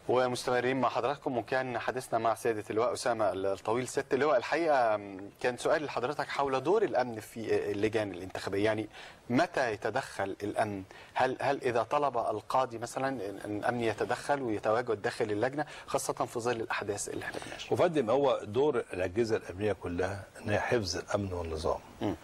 Speaker 1: ومستمرين مع حضراتكم وكان حديثنا مع سيادة اللواء أسامة الطويل سيادة اللواء الحقيقة كان سؤال لحضرتك حول دور الأمن في اللجان الانتخابية يعني متى يتدخل الأمن هل, هل إذا طلب القاضي مثلا أن الأمن يتدخل ويتواجد داخل اللجنة خاصة في ظل الأحداث اللي احنا بنعيشها
Speaker 3: وفندم هو دور الاجهزه الامنيه كلها ان هي حفظ الامن والنظام.
Speaker 1: م.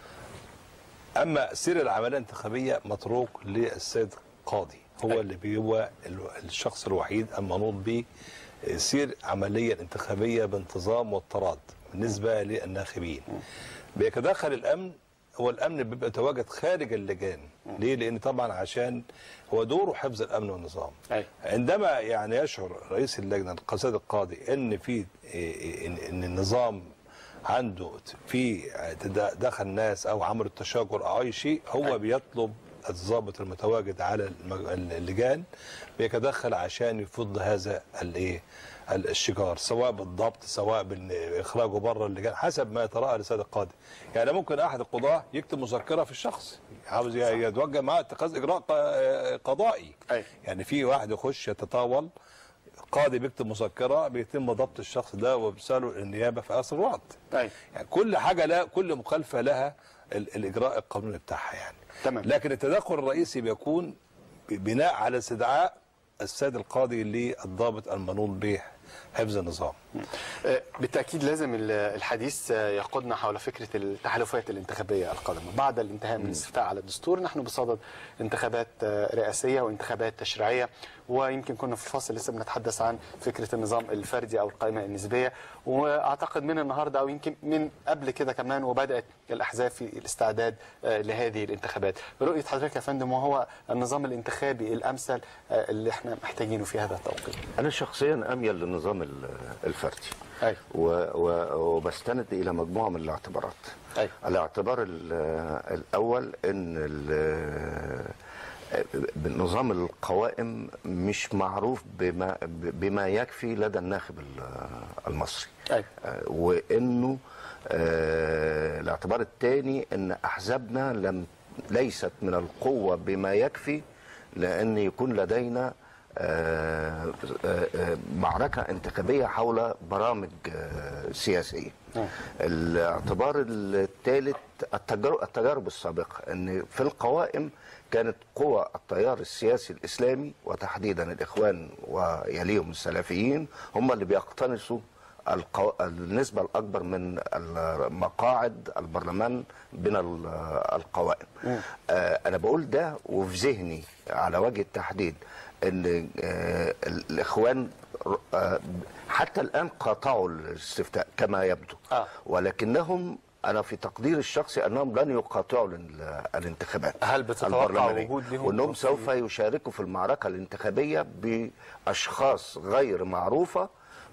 Speaker 3: اما سير العمليه الانتخابيه متروك للسيد القاضي هو
Speaker 1: أي.
Speaker 3: اللي بي- هو ال- الشخص الوحيد المنوط به سير عمليه انتخابيه بانتظام واضطراد بالنسبه للناخبين. بيتدخل الامن هو الامن بيبقى يتواجد خارج اللجان ليه؟ لان طبعا عشان هو دوره حفظ الامن والنظام.
Speaker 1: أي.
Speaker 3: عندما يعني يشعر رئيس اللجنه القصاد القاضي ان في إيه، ان إن النظام عنده في تد- دخل ناس او عمل التشاجر او اي شيء هو بيطلب الضابط المتواجد على الم- اللجان بيتدخل عشان يفض هذا الايه الشجار سواء بالضبط سواء باخراجه بره اللجان حسب ما يتراءى لسيد القاضي يعني ممكن احد القضاه يكتب مذكره في الشخص عاوز يتوجه معاه اتخاذ اجراء ق- قضائي
Speaker 1: أي.
Speaker 3: يعني في واحد يخش يتطاول قاضي بيكتب مذكره بيتم ضبط الشخص ده وبيرسله النيابه في اسرع وقت
Speaker 1: أي.
Speaker 3: يعني كل حاجه لا كل مخالفه لها ال- الاجراء القانوني بتاعها يعني
Speaker 1: تمام.
Speaker 3: لكن التدخل الرئيسي بيكون ب- بناء على استدعاء السيد القاضي للضابط المنوط به حفظ النظام
Speaker 1: آه، بالتأكيد لازم ال- الحديث آه، يقودنا حول فكرة التحالفات الانتخابية القادمة بعد الانتهاء من الاستفتاء على الدستور نحن بصدد انتخابات آه، رئاسية وانتخابات تشريعية ويمكن كنا في الفاصل لسه بنتحدث عن فكرة النظام الفردي أو القائمة النسبية وأعتقد من النهاردة أو يمكن من قبل كده كمان وبدأت الأحزاب في الاستعداد آه، لهذه الانتخابات برؤية حضرتك يا فندم وهو النظام الانتخابي الأمثل آه، اللي احنا محتاجينه في هذا التوقيت
Speaker 2: انا شخصيا اميل للنظام ال- الفردي
Speaker 1: أي.
Speaker 2: و و وبستند الى مجموعه من الاعتبارات
Speaker 1: أي.
Speaker 2: الاعتبار ال- الاول ان ال- نظام القوائم مش معروف بما بما يكفي لدى الناخب ال- المصري
Speaker 1: أي.
Speaker 2: آه، وانه آه، الاعتبار الثاني ان احزابنا لم ليست من القوه بما يكفي لان يكون لدينا آه، آه، آه، معركه انتخابيه حول برامج آه، سياسيه. الاعتبار الثالث التجارب, التجارب السابقه ان في القوائم كانت قوى التيار السياسي الاسلامي وتحديدا الاخوان ويليهم السلفيين هم اللي بيقتنصوا القو... النسبة الأكبر من مقاعد البرلمان من ال- القوائم آه أنا بقول ده وفي ذهني على وجه التحديد أن آه الإخوان آه حتى الآن قاطعوا الاستفتاء كما يبدو
Speaker 1: آه.
Speaker 2: ولكنهم أنا في تقديري الشخصي أنهم لن يقاطعوا الان- الانتخابات
Speaker 1: هل بتتوقع
Speaker 2: البرلمانية.
Speaker 1: وجود لهم
Speaker 2: وأنهم
Speaker 1: في-
Speaker 2: سوف يشاركوا في المعركة الانتخابية بأشخاص غير معروفة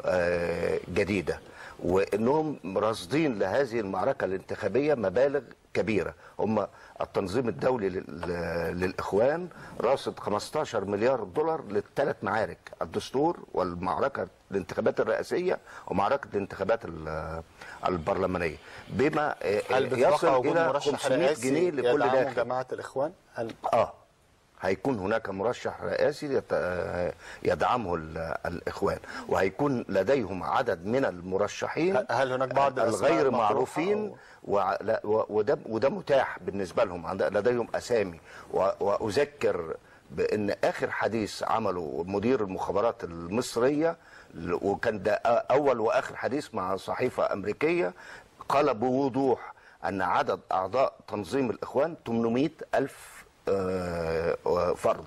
Speaker 2: آه، جديدة وأنهم راصدين لهذه المعركة الانتخابية مبالغ كبيرة هم التنظيم الدولي لل- للإخوان راصد 15 مليار دولار للثلاث معارك الدستور والمعركة الانتخابات الرئاسية ومعركة الانتخابات ال- البرلمانية بما آه،
Speaker 1: هل بتتوقع
Speaker 2: يصل
Speaker 1: وجود
Speaker 2: إلى
Speaker 1: مرشح
Speaker 2: 500
Speaker 1: رئاسي
Speaker 2: جنيه لكل
Speaker 1: يدعم
Speaker 2: داخل
Speaker 1: جماعة الإخوان؟ هل
Speaker 2: اه هيكون هناك مرشح رئاسي يت- آه، يدعمه ال- الاخوان وهيكون لديهم عدد من المرشحين
Speaker 1: هل هناك بعض الأسماء
Speaker 2: الغير
Speaker 1: المطروحة
Speaker 2: معروفين وع- لا- و- وده وده متاح بالنسبه لهم عند- لديهم اسامي و- واذكر بان اخر حديث عمله مدير المخابرات المصريه ل- وكان ده اول واخر حديث مع صحيفه امريكيه قال بوضوح ان عدد اعضاء تنظيم الاخوان 800 الف آه، فرد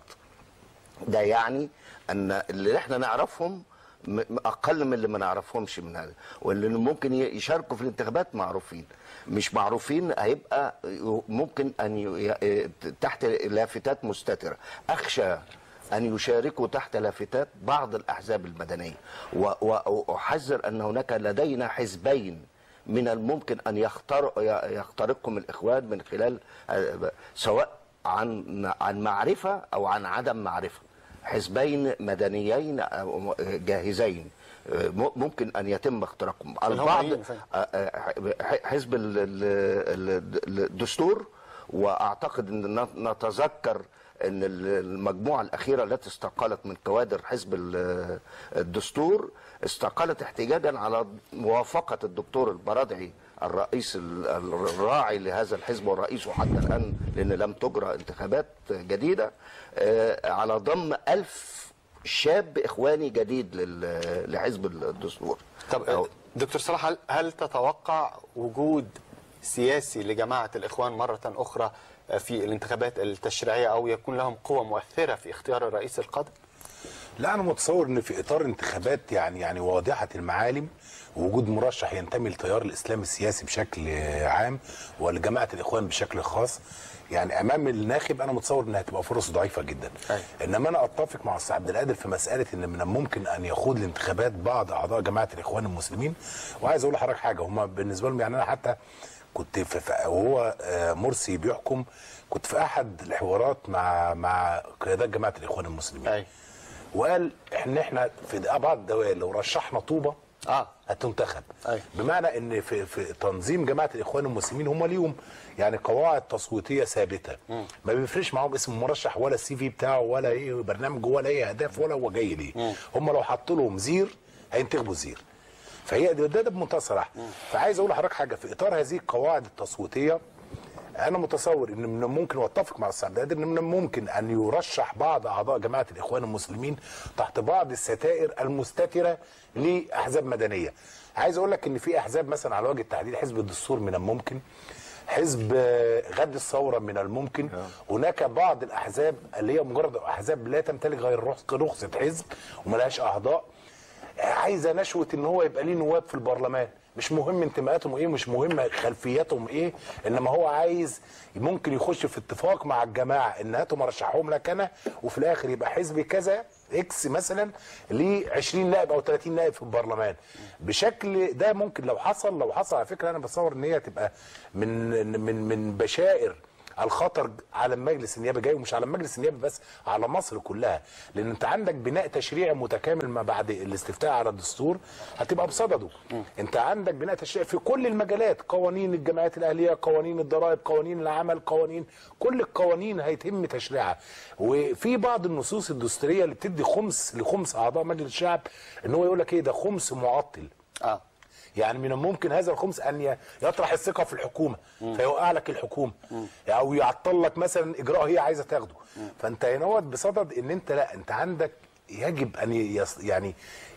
Speaker 2: ده يعني ان اللي احنا نعرفهم م- م- اقل من اللي ما نعرفهمش من هذا واللي ممكن ي- يشاركوا في الانتخابات معروفين مش معروفين هيبقى ي- ممكن ان ي- ي- تحت لافتات مستتره اخشى ان يشاركوا تحت لافتات بعض الاحزاب المدنيه و- و- واحذر ان هناك لدينا حزبين من الممكن ان يخترق يخترقهم الاخوان من خلال آه، سواء عن عن معرفه او عن عدم معرفه حزبين مدنيين أو جاهزين آه، م- ممكن ان يتم اختراقهم
Speaker 1: اللي هم
Speaker 2: البعض
Speaker 1: مين فعلا؟
Speaker 2: آه، آه، حزب ال- ال- ال- الدستور واعتقد ان ن- نتذكر ان ال- المجموعه الاخيره التي استقالت من كوادر حزب ال- الدستور استقالت احتجاجا على موافقه الدكتور البرادعي الرئيس ال- الراعي لهذا الحزب ورئيسه حتى الان لان لم تجرى انتخابات جديده آه، على ضم ألف شاب اخواني جديد لل- لحزب الدستور
Speaker 1: طب دكتور صلاح هل, هل تتوقع وجود سياسي لجماعة الإخوان مرة أخرى في الانتخابات التشريعية أو يكون لهم قوة مؤثرة في اختيار الرئيس القادم؟
Speaker 4: لا انا متصور ان في اطار انتخابات يعني يعني واضحه المعالم ووجود مرشح ينتمي للتيار الاسلامي السياسي بشكل عام ولجماعه الاخوان بشكل خاص يعني امام الناخب انا متصور انها هتبقى فرص ضعيفه جدا
Speaker 1: أيوة.
Speaker 4: انما انا اتفق مع استاذ عبد القادر في مساله ان من الممكن ان يخوض الانتخابات بعض اعضاء جماعه الاخوان المسلمين وعايز اقول لحضرتك حاجه هم بالنسبه لهم يعني انا حتى كنت في في- وهو آه، مرسي بيحكم كنت في احد الحوارات مع مع قيادات جماعه الاخوان المسلمين
Speaker 1: أي
Speaker 4: وقال ان احنا في بعض الدوائر لو رشحنا طوبه
Speaker 1: آه
Speaker 4: هتنتخب
Speaker 1: أيوة.
Speaker 4: بمعنى ان في في تنظيم جماعه الاخوان المسلمين هم ليهم يعني قواعد تصويتيه ثابته ما بيفرقش معاهم اسم المرشح ولا السي في بتاعه ولا ايه برنامج ولا ايه اهداف ولا هو جاي ليه هم لو حطوا لهم زير هينتخبوا زير فهي ده ده بمنتهى الصراحه فعايز اقول لحضرتك حاجه في اطار هذه القواعد التصويتيه انا متصور ان من الممكن واتفق مع الاستاذ عبد القادر ان من الممكن ان يرشح بعض اعضاء جماعه الاخوان المسلمين تحت بعض الستائر المستتره لاحزاب مدنيه. عايز اقول لك ان في احزاب مثلا على وجه التحديد حزب الدستور من الممكن حزب آه، غد الثوره من الممكن هناك بعض الاحزاب اللي هي مجرد احزاب لا تمتلك غير رخص- رخصه حزب وملهاش اعضاء عايزه نشوه ان هو يبقى ليه نواب في البرلمان مش مهم انتماءاتهم ايه مش مهم خلفياتهم ايه انما هو عايز ممكن يخش في اتفاق مع الجماعه ان هاتوا مرشحهم لك انا وفي الاخر يبقى حزب كذا اكس مثلا ليه 20 نائب او 30 نائب في البرلمان بشكل ده ممكن لو حصل لو حصل على فكره انا بتصور ان هي تبقى من من من بشائر الخطر على مجلس النيابه جاي ومش على مجلس النيابه بس على مصر كلها لان انت عندك بناء تشريعي متكامل ما بعد الاستفتاء على الدستور هتبقى بصدده انت عندك بناء تشريعي في كل المجالات قوانين الجمعيات الاهليه قوانين الضرائب قوانين العمل قوانين كل القوانين هيتم تشريعها وفي بعض النصوص الدستوريه اللي بتدي خمس لخمس اعضاء مجلس الشعب ان هو يقول لك ايه ده خمس معطل
Speaker 1: آه
Speaker 4: يعني من الممكن هذا الخمس ان ي- يطرح الثقه في الحكومه فيوقع لك الحكومه او يعطل لك مثلا اجراء هي عايزه تاخده فانت هنا بصدد ان انت لا انت عندك يجب ان يص يعني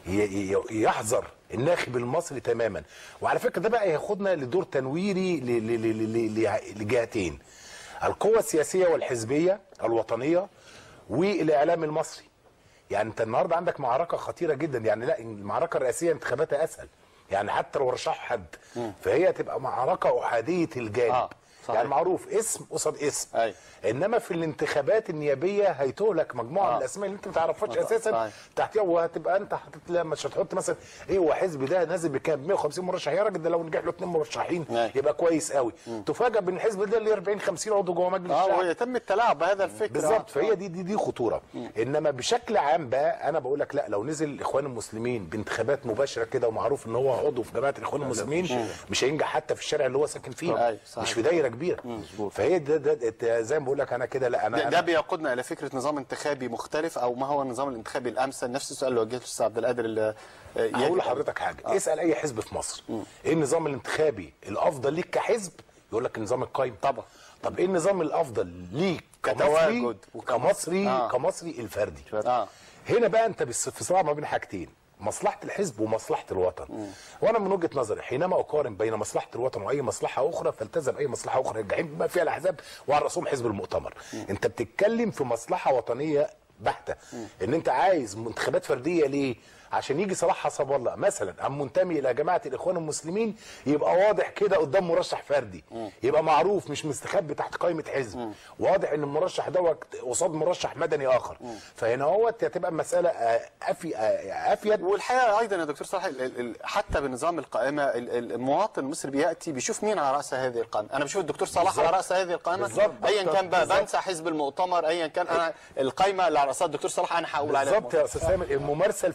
Speaker 4: ي- ي- يحذر الناخب المصري تماما وعلى فكره ده بقى ياخدنا لدور تنويري ل- ل- ل- ل- ل- لجهتين القوى السياسيه والحزبيه الوطنيه والاعلام المصري يعني انت النهارده عندك معركه خطيره جدا يعني لا المعركه الرئاسيه انتخاباتها اسهل يعني حتى لو رشحوا حد فهي تبقى معركه احاديه الجانب
Speaker 1: آه، صحيح.
Speaker 4: يعني معروف اسم قصاد اسم
Speaker 1: أي.
Speaker 4: انما في الانتخابات النيابيه هيتهلك مجموعه
Speaker 1: آه.
Speaker 4: من الاسماء اللي انت ما تعرفهاش
Speaker 1: صحيح.
Speaker 4: اساسا تحتها وهتبقى انت حاطط لها مش هتحط مثلا ايه هو حزب ده نازل بكام 150 مرشح يا راجل ده لو نجح له اثنين مرشحين
Speaker 1: أي.
Speaker 4: يبقى كويس قوي تفاجئ بان الحزب ده اللي 40 50 عضو جوه مجلس
Speaker 1: اه
Speaker 4: الشعب
Speaker 1: ويتم التلاعب بهذا الفكر
Speaker 4: بالظبط
Speaker 1: آه.
Speaker 4: فهي دي دي دي خطوره انما بشكل عام بقى انا بقول لك لا لو نزل الاخوان المسلمين بانتخابات مباشره كده ومعروف ان هو عضو في جماعه الاخوان المسلمين مش هينجح حتى في الشارع اللي هو ساكن فيه
Speaker 1: أيوة، صحيح.
Speaker 4: مش في دايره كبيره فهي ده, ده, ده زي ما بقول لك انا كده لا انا,
Speaker 1: ده,
Speaker 4: أنا
Speaker 1: ده بيقودنا الى فكره نظام انتخابي مختلف او ما هو النظام الانتخابي الامثل نفس السؤال اللي وجهته الاستاذ عبد القادر اللي آه، يجب
Speaker 4: هقول
Speaker 1: أن-
Speaker 4: لحضرتك حاجه آه. اسال اي حزب في مصر ايه النظام الانتخابي الافضل ليك كحزب يقول لك النظام القايم
Speaker 1: طبعا.
Speaker 4: طب ايه النظام الافضل ليك كمصري
Speaker 1: كتواجد وكمصري.
Speaker 4: كمصري
Speaker 1: آه.
Speaker 4: كمصري الفردي
Speaker 1: آه.
Speaker 4: هنا بقى انت بس- في صراع ما بين حاجتين مصلحه الحزب ومصلحه الوطن وانا من وجهه نظري حينما اقارن بين مصلحه الوطن واي مصلحه اخرى فالتزم اي مصلحه اخرى الجحيم بما فيها الاحزاب وعلى راسهم حزب المؤتمر انت بتتكلم في مصلحه وطنيه بحته ان انت عايز انتخابات فرديه ليه عشان يجي صلاح حسب الله مثلا ام منتمي الى جماعه الاخوان المسلمين يبقى واضح كده قدام مرشح فردي يبقى معروف مش مستخبي تحت قائمه حزب واضح ان المرشح دوت قصاد مرشح مدني اخر فهنا هوت هتبقى المساله آه، أفي آه، افيد
Speaker 1: والحقيقه ايضا يا دكتور صالح ال- ال- ال- حتى بنظام القائمه ال- ال- المواطن المصري بياتي بيشوف مين على راس هذه القائمه انا بشوف الدكتور صلاح على
Speaker 4: بالظبط.
Speaker 1: راس هذه القائمه
Speaker 4: بالظبط.
Speaker 1: ايا كان بقى
Speaker 4: بالظبط.
Speaker 1: بنسى حزب المؤتمر ايا كان انا القائمه اللي على راسها الدكتور صلاح انا هقول عليها
Speaker 4: بالظبط يا استاذ سامر الممارسه الفعليه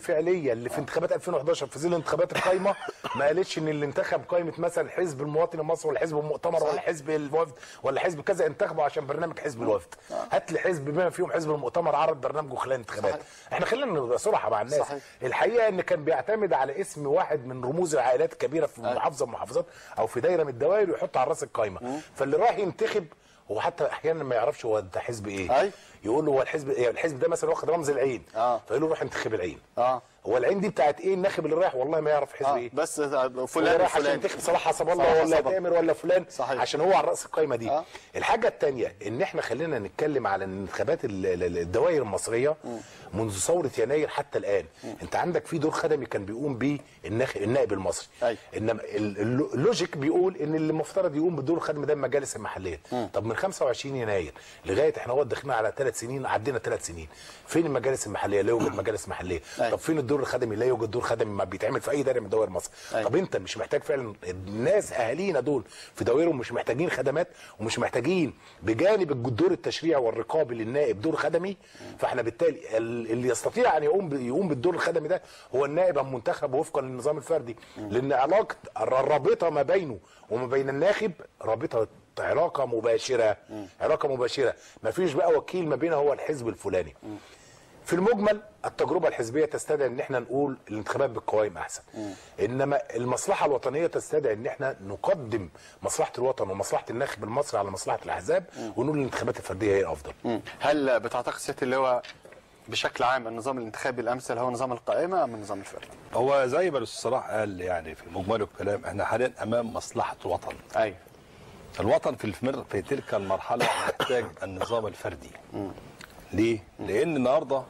Speaker 4: العاديه اللي في انتخابات 2011 في ظل انتخابات القايمه ما قالتش ان اللي انتخب قائمه مثلا حزب المواطن المصري ولا حزب المؤتمر ولا حزب الوفد ولا حزب كذا انتخبوا عشان برنامج حزب الوفد هات لي حزب بما فيهم حزب المؤتمر عرض برنامجه خلال الانتخابات
Speaker 1: صحيح.
Speaker 4: احنا خلينا نبقى صراحه مع الناس
Speaker 1: صحيح.
Speaker 4: الحقيقه ان كان بيعتمد على اسم واحد من رموز العائلات الكبيره في محافظه من المحافظات او في دايره من الدوائر ويحط على راس القايمه فاللي راح ينتخب هو حتى احيانا ما يعرفش هو انت حزب ايه
Speaker 1: أي.
Speaker 4: يقول له هو الحزب ايه الحزب ده مثلا واخد رمز العين
Speaker 1: آه.
Speaker 4: فيقول له روح انتخب العين
Speaker 1: اه
Speaker 4: هو العين دي بتاعت ايه الناخب اللي رايح والله ما يعرف حزب
Speaker 1: اه
Speaker 4: ايه
Speaker 1: بس
Speaker 4: فلان
Speaker 1: فلان
Speaker 4: رايح عشان
Speaker 1: فلان
Speaker 4: ينتخب صلاح حسب
Speaker 1: صلاح
Speaker 4: الله ولا
Speaker 1: حسب الله.
Speaker 4: تامر ولا فلان
Speaker 1: صحيح.
Speaker 4: عشان هو على راس القايمه دي
Speaker 1: آه.
Speaker 4: الحاجه الثانيه ان احنا خلينا نتكلم على الانتخابات ال- ال- الدوائر المصريه منذ ثوره يناير حتى الان انت عندك في دور خدمي كان بيقوم بيه الناخ- النائب المصري
Speaker 1: أيوة.
Speaker 4: انما ال- ال- اللوجيك بيقول ان اللي المفترض يقوم بالدور الخدمي ده المجالس المحليه طب من 25 يناير لغايه احنا هو داخلين على ثلاث سنين عدينا ثلاث سنين فين المجالس المحليه لا يوجد مجالس محليه
Speaker 1: أيوة.
Speaker 4: طب فين الدور الخدمي لا يوجد دور خدمي ما بيتعمل في اي دايره من دوائر مصر
Speaker 1: أيوة.
Speaker 4: طب انت مش محتاج فعلا الناس اهالينا دول في دوائرهم مش محتاجين خدمات ومش محتاجين بجانب الدور التشريعي والرقابي للنائب دور خدمي فاحنا بالتالي ال- اللي يستطيع ان يقوم ب- يقوم بالدور الخدمي ده هو النائب المنتخب وفقا للنظام الفردي لان علاقه الرابطه ما بينه وما بين الناخب رابطه علاقه مباشره علاقه مباشره ما فيش بقى وكيل ما بينه هو الحزب الفلاني في المجمل التجربه الحزبيه تستدعي ان احنا نقول الانتخابات بالقوائم احسن انما المصلحه الوطنيه تستدعي ان احنا نقدم مصلحه الوطن ومصلحه الناخب المصري على مصلحه الاحزاب ونقول الانتخابات الفرديه هي الافضل
Speaker 1: مم. هل بتعتقد سياده اللواء بشكل عام النظام الانتخابي الامثل هو نظام القائمه ام النظام الفردي؟
Speaker 3: هو زي ما الاستاذ صلاح قال يعني في مجمل الكلام احنا حاليا امام مصلحه الوطن
Speaker 1: ايوه
Speaker 3: الوطن في المر في تلك المرحله محتاج النظام الفردي ليه لان النهارده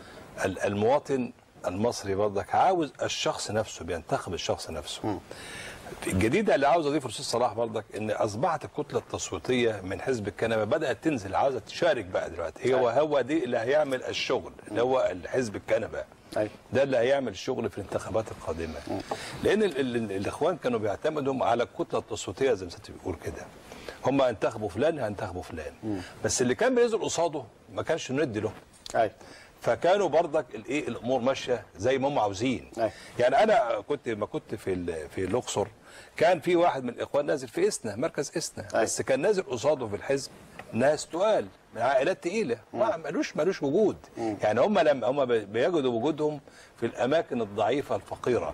Speaker 3: ال- المواطن المصري برضك عاوز الشخص نفسه بينتخب الشخص نفسه الجديده اللي عاوز اضيفه الاستاذ صلاح برضك ان اصبحت الكتله التصويتيه من حزب الكنبه بدات تنزل عاوزه تشارك بقى دلوقتي هو هو دي اللي هيعمل الشغل اللي هو حزب الكنبه
Speaker 1: أيوة.
Speaker 3: ده اللي هيعمل الشغل في الانتخابات القادمه لان ال ال ال الاخوان كانوا بيعتمدوا على الكتله التصويتيه زي ما سيادتك بيقول كده هم انتخبوا فلان هينتخبوا فلان بس اللي كان بينزل قصاده ما كانش ندي له
Speaker 1: ايوه
Speaker 3: فكانوا برضك الايه الامور ماشيه زي ما هم عاوزين
Speaker 1: أيوة.
Speaker 3: يعني انا كنت ما كنت في ال- في الاقصر كان في واحد من الاخوان نازل في اسنا مركز اسنا
Speaker 1: أيوة.
Speaker 3: بس كان نازل قصاده في الحزب ناس تقال من عائلات تقيله ما ملوش ملوش وجود يعني هم لما هم بي- بيجدوا وجودهم في الاماكن الضعيفه الفقيره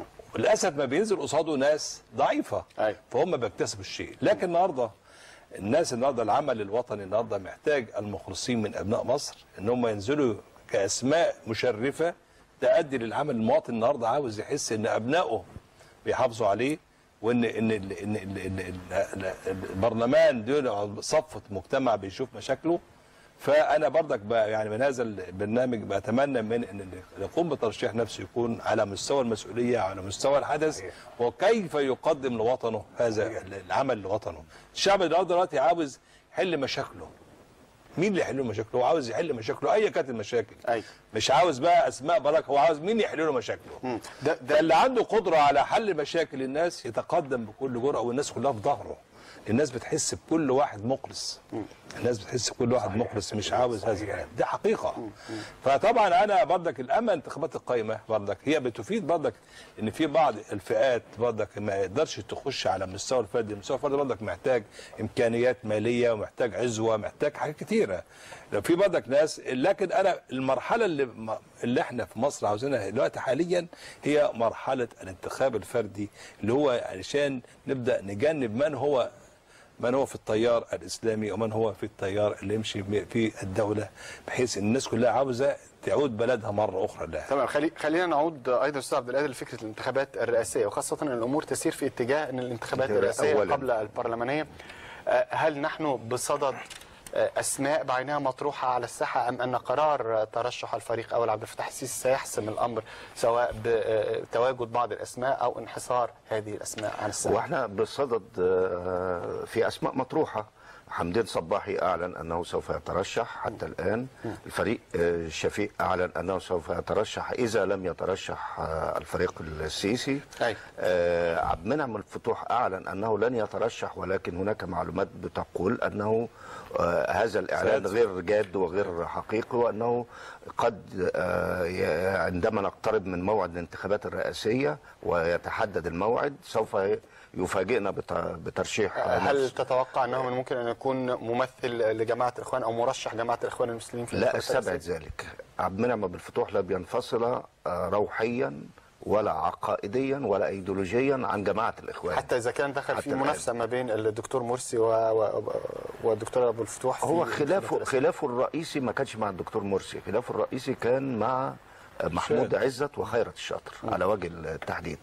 Speaker 3: للاسف ما بينزل قصاده ناس ضعيفه
Speaker 1: أيوة.
Speaker 3: فهم بيكتسبوا الشيء لكن النهارده الناس النهارده العمل الوطني النهارده محتاج المخلصين من ابناء مصر ان هم ينزلوا كاسماء مشرفه تؤدي للعمل المواطن النهارده عاوز يحس ان ابنائه بيحافظوا عليه وان ان ال- ان ال- ان ال- ال- البرلمان دول صفة مجتمع بيشوف مشاكله فانا برضك بقى يعني من هذا البرنامج بتمنى من ان اللي يقوم بترشيح نفسه يكون على مستوى المسؤوليه على مستوى الحدث وكيف يقدم لوطنه هذا العمل لوطنه الشعب النهارده دلوقتي عاوز يحل مشاكله مين اللي يحل له مشاكله هو عاوز يحل مشاكله اي كانت المشاكل
Speaker 1: أيوة.
Speaker 3: مش عاوز بقى اسماء برك هو عاوز مين يحل له مشاكله
Speaker 1: مم. ده
Speaker 3: ده
Speaker 1: ده
Speaker 3: اللي عنده قدره على حل مشاكل الناس يتقدم بكل جرأه والناس كلها في ظهره الناس بتحس بكل واحد مخلص الناس بتحس بكل واحد مخلص مش عاوز هذا الكلام دي حقيقه فطبعا انا برضك الاما انتخابات القايمه برضك هي بتفيد برضك ان في بعض الفئات برضك ما يقدرش تخش على مستوى الفردي المستوى الفردي برضك محتاج امكانيات ماليه ومحتاج عزوه محتاج حاجات كتيره لو في برضك ناس لكن انا المرحله اللي اللي احنا في مصر عاوزينها دلوقتي حاليا هي مرحله الانتخاب الفردي اللي هو علشان نبدا نجنب من هو من هو في التيار الاسلامي ومن هو في التيار اللي يمشي في الدوله بحيث ان الناس كلها عاوزه تعود بلدها مره اخرى لها
Speaker 1: تمام خلي خلينا نعود ايضا استاذ عبد القادر لفكره الانتخابات الرئاسيه وخاصه ان الامور تسير في اتجاه ان الانتخابات الرئاسيه
Speaker 2: أولاً.
Speaker 1: قبل البرلمانيه آه، هل نحن بصدد آه، اسماء بعينها مطروحه على الساحه ام ان قرار آه، ترشح الفريق اول عبد الفتاح السيسي سيحسم الامر سواء بتواجد بعض الاسماء او انحصار هذه الاسماء عن الساحه؟
Speaker 2: واحنا بصدد آه، في اسماء مطروحه حمدين صباحي اعلن انه سوف يترشح حتى الان الفريق آه، شفيق اعلن انه سوف يترشح اذا لم يترشح آه، الفريق السيسي
Speaker 1: أي.
Speaker 2: آه، عبد المنعم الفتوح اعلن انه لن يترشح ولكن هناك معلومات بتقول انه آه، هذا الاعلان
Speaker 3: سيد-
Speaker 2: غير جاد وغير حقيقي وانه قد آه، ي- عندما نقترب من موعد الانتخابات الرئاسيه ويتحدد الموعد سوف يفاجئنا بت- بترشيح
Speaker 1: هل
Speaker 2: نفسه.
Speaker 1: تتوقع انه من الممكن ان يكون ممثل لجماعه الاخوان او مرشح جماعه الاخوان المسلمين في
Speaker 2: لا
Speaker 1: الانتخابات
Speaker 2: استبعد
Speaker 1: الرئاسية؟
Speaker 2: ذلك عبد المنعم بن الفتوح لا بينفصل آه، روحيا ولا عقائديا ولا ايديولوجيا عن جماعه الاخوان
Speaker 1: حتى اذا كان دخل
Speaker 2: حتى
Speaker 1: في
Speaker 2: الآن.
Speaker 1: منافسه ما بين الدكتور مرسي و... و... والدكتور ابو الفتوح في
Speaker 2: هو
Speaker 1: الانتخابات
Speaker 2: خلافه
Speaker 1: الرئاسية.
Speaker 2: خلافه الرئيسي ما كانش مع الدكتور مرسي خلافه الرئيسي كان مع محمود عزت وخيرت الشاطر على وجه التحديد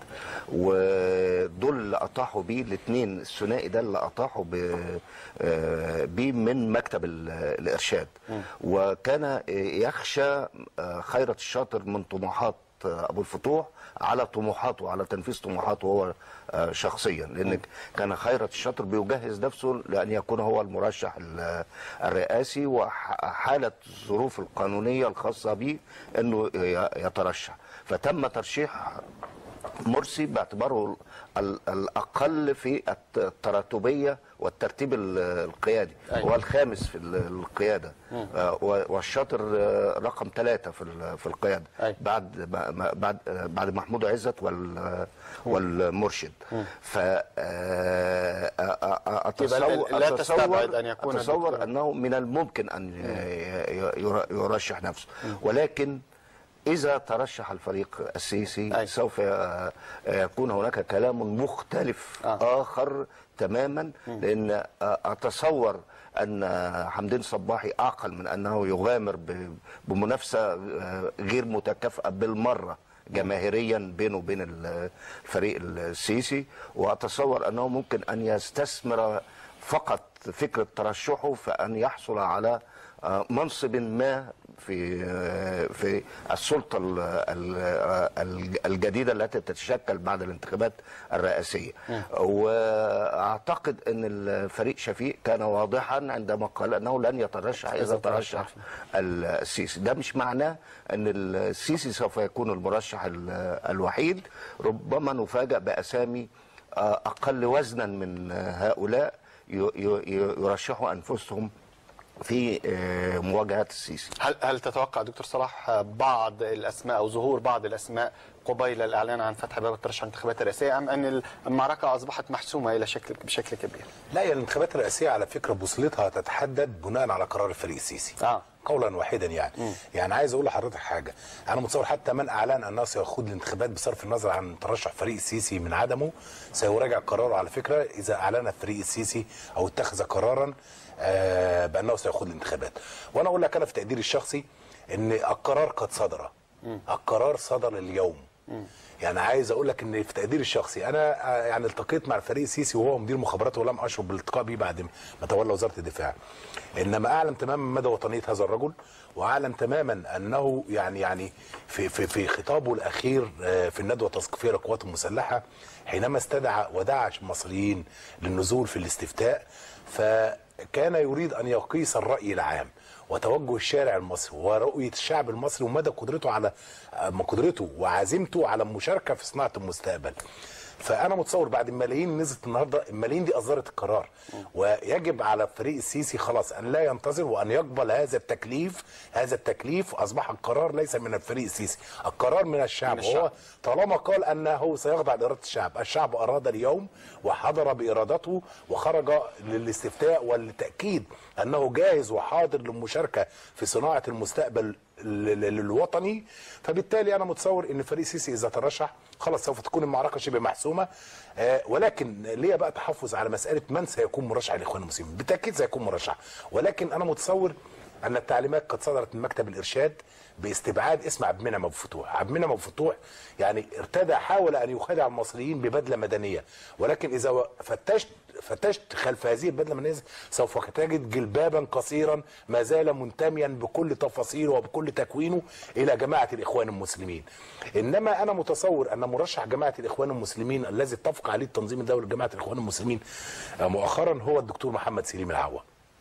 Speaker 2: ودول اللي اطاحوا بيه الاثنين الثنائي ده اللي اطاحوا ب- آه، بيه من مكتب ال- الارشاد وكان يخشى آه، خيرت الشاطر من طموحات ابو الفتوح على طموحاته على تنفيذ طموحاته هو آه، شخصيا لان كان خيرت الشاطر بيجهز نفسه لان يكون هو المرشح ال- الرئاسي وحاله الظروف القانونيه الخاصه به انه ي- يترشح فتم ترشيح مرسي باعتباره ال- الاقل في الت- التراتبيه والترتيب ال- القيادي
Speaker 1: أيوة.
Speaker 2: هو الخامس في ال- القياده آه، و- والشاطر آه، رقم ثلاثه في ال- في القياده
Speaker 1: أيوة.
Speaker 2: بعد ما- ما- بعد آه، بعد محمود عزت وال والمرشد ف آه، آه، آه،
Speaker 1: يبقى لا-
Speaker 2: اتصور
Speaker 1: لا تستبعد أن يكون
Speaker 2: اتصور
Speaker 1: الدكتور-
Speaker 2: انه من الممكن ان ي- ي- يرشح نفسه ولكن إذا ترشح الفريق السيسي
Speaker 1: أي.
Speaker 2: سوف ي- يكون هناك كلام مختلف
Speaker 1: آه.
Speaker 2: آخر تماما لأن أتصور أن حمدين صباحي أعقل من أنه يغامر ب- بمنافسة غير متكافئة بالمرة جماهيريا بينه وبين ال- الفريق السيسي وأتصور أنه ممكن أن يستثمر فقط فكرة ترشحه في أن يحصل على آه، منصب ما في آه، في السلطه ال- ال- ال- الجديده التي تتشكل بعد الانتخابات الرئاسيه واعتقد ان الفريق شفيق كان واضحا عندما قال انه لن يترشح اذا ترشح السيسي ده مش معناه ان السيسي سوف يكون المرشح ال- الوحيد ربما نفاجأ باسامي آه، اقل وزنا من هؤلاء ي- ي- يرشحوا انفسهم في آه، مواجهه السيسي
Speaker 1: هل هل تتوقع دكتور صلاح بعض الاسماء او ظهور بعض الاسماء قبيل الاعلان عن فتح باب الترشح الانتخابات الرئاسيه ام ان المعركه اصبحت محسومه الى شكل بشكل كبير؟
Speaker 4: لا هي الانتخابات الرئاسيه على فكره بوصلتها تتحدد بناء على قرار الفريق السيسي
Speaker 1: آه.
Speaker 4: قولا واحدا يعني يعني عايز اقول لحضرتك حاجه انا متصور حتى من اعلن انه سيخوض الانتخابات بصرف النظر عن ترشح فريق السيسي من عدمه سيراجع قراره على فكره اذا اعلن الفريق السيسي او اتخذ قرارا آه بانه سيخوض الانتخابات وانا اقول لك انا في تقديري الشخصي ان القرار قد صدر القرار صدر اليوم يعني عايز اقول لك ان في تقديري الشخصي انا آه، يعني التقيت مع الفريق السيسي وهو مدير مخابرات ولم اشرب بالالتقاء به بعد ما تولى وزاره الدفاع انما اعلم تماما مدى وطنيه هذا الرجل واعلم تماما انه يعني يعني في في في خطابه الاخير آه، في الندوه التثقيفيه للقوات المسلحه حينما استدعى ودعا المصريين للنزول في الاستفتاء فكان يريد ان يقيس الراي العام وتوجه الشارع المصري ورؤيه الشعب المصري ومدى قدرته على آه، قدرته وعزيمته على المشاركه في صناعه المستقبل فانا متصور بعد الملايين نزلت النهارده الملايين دي اصدرت القرار ويجب على فريق السيسي خلاص ان لا ينتظر وان يقبل هذا التكليف هذا التكليف اصبح القرار ليس من الفريق السيسي القرار من الشعب,
Speaker 1: من الشعب.
Speaker 4: هو طالما قال انه سيخضع لاراده الشعب الشعب اراد اليوم وحضر بارادته وخرج للاستفتاء والتاكيد انه جاهز وحاضر للمشاركه في صناعه المستقبل ال- ال- الوطني فبالتالي انا متصور ان فريق سيسي اذا ترشح خلاص سوف تكون المعركه شبه محسومه آه ولكن ليا بقى تحفظ على مساله من سيكون مرشح الاخوان المسلمين بالتاكيد سيكون مرشح ولكن انا متصور ان التعليمات قد صدرت من مكتب الارشاد باستبعاد اسم عبد المنعم ابو فتوح، عبد المنعم ابو فتوح يعني ارتدى حاول ان يخادع المصريين ببدله مدنيه، ولكن اذا فتشت فتشت خلف هذه البدله المدنيه سوف تجد جلبابا قصيرا ما زال منتميا بكل تفاصيله وبكل تكوينه الى جماعه الاخوان المسلمين. انما انا متصور ان مرشح جماعه الاخوان المسلمين الذي اتفق عليه التنظيم الدولي لجماعه الاخوان المسلمين آه، مؤخرا هو الدكتور محمد سليم العوا.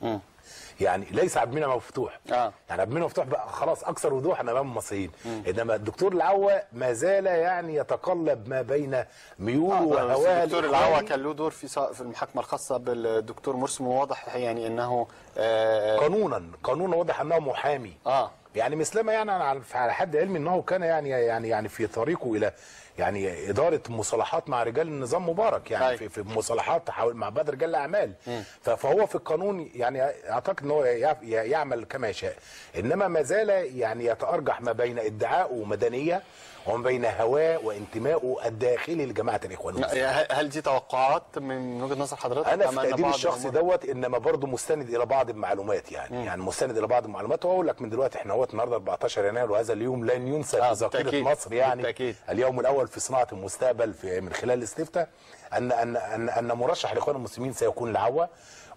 Speaker 4: يعني ليس عبد المنعم مفتوح
Speaker 1: آه.
Speaker 4: يعني عبد المنعم مفتوح بقى خلاص اكثر وضوحا امام المصريين انما الدكتور العوا ما زال يعني يتقلب ما بين ميوله وهواه
Speaker 1: الدكتور
Speaker 4: الإخواني.
Speaker 1: العوا كان له دور في صا- في المحاكمه الخاصه بالدكتور مرسي واضح يعني انه آه
Speaker 4: قانونا قانونا واضح انه محامي
Speaker 1: اه
Speaker 4: يعني مثلما يعني انا على- على حد علمي انه كان يعني يعني يعني في طريقه الى يعني اداره مصالحات مع رجال النظام مبارك يعني
Speaker 1: أي.
Speaker 4: في, في مصالحات حول مع بعض رجال الاعمال ف- فهو في القانون يعني اعتقد ان هو يع- يعمل كما يشاء انما ما زال يعني يتارجح ما بين ادعائه مدنيه وما بين هواه وانتمائه الداخلي لجماعه الاخوان المسلمين.
Speaker 1: هل هل دي توقعات من وجهه نظر حضرتك
Speaker 4: انا
Speaker 1: أم
Speaker 4: في
Speaker 1: أن
Speaker 4: تقديري
Speaker 1: بعض
Speaker 4: الشخصي
Speaker 1: الأمور-
Speaker 4: دوت انما برضه مستند الى بعض المعلومات يعني مم. يعني مستند الى بعض المعلومات واقول لك من دلوقتي احنا اهوت النهارده 14 يناير وهذا اليوم لن ينسى
Speaker 1: آه،
Speaker 4: في ذاكره
Speaker 1: بالتأكيد.
Speaker 4: مصر يعني
Speaker 1: بالتأكيد.
Speaker 4: اليوم الاول في صناعه المستقبل في من خلال الاستفتاء ان ان ان ان مرشح الاخوان المسلمين سيكون العوا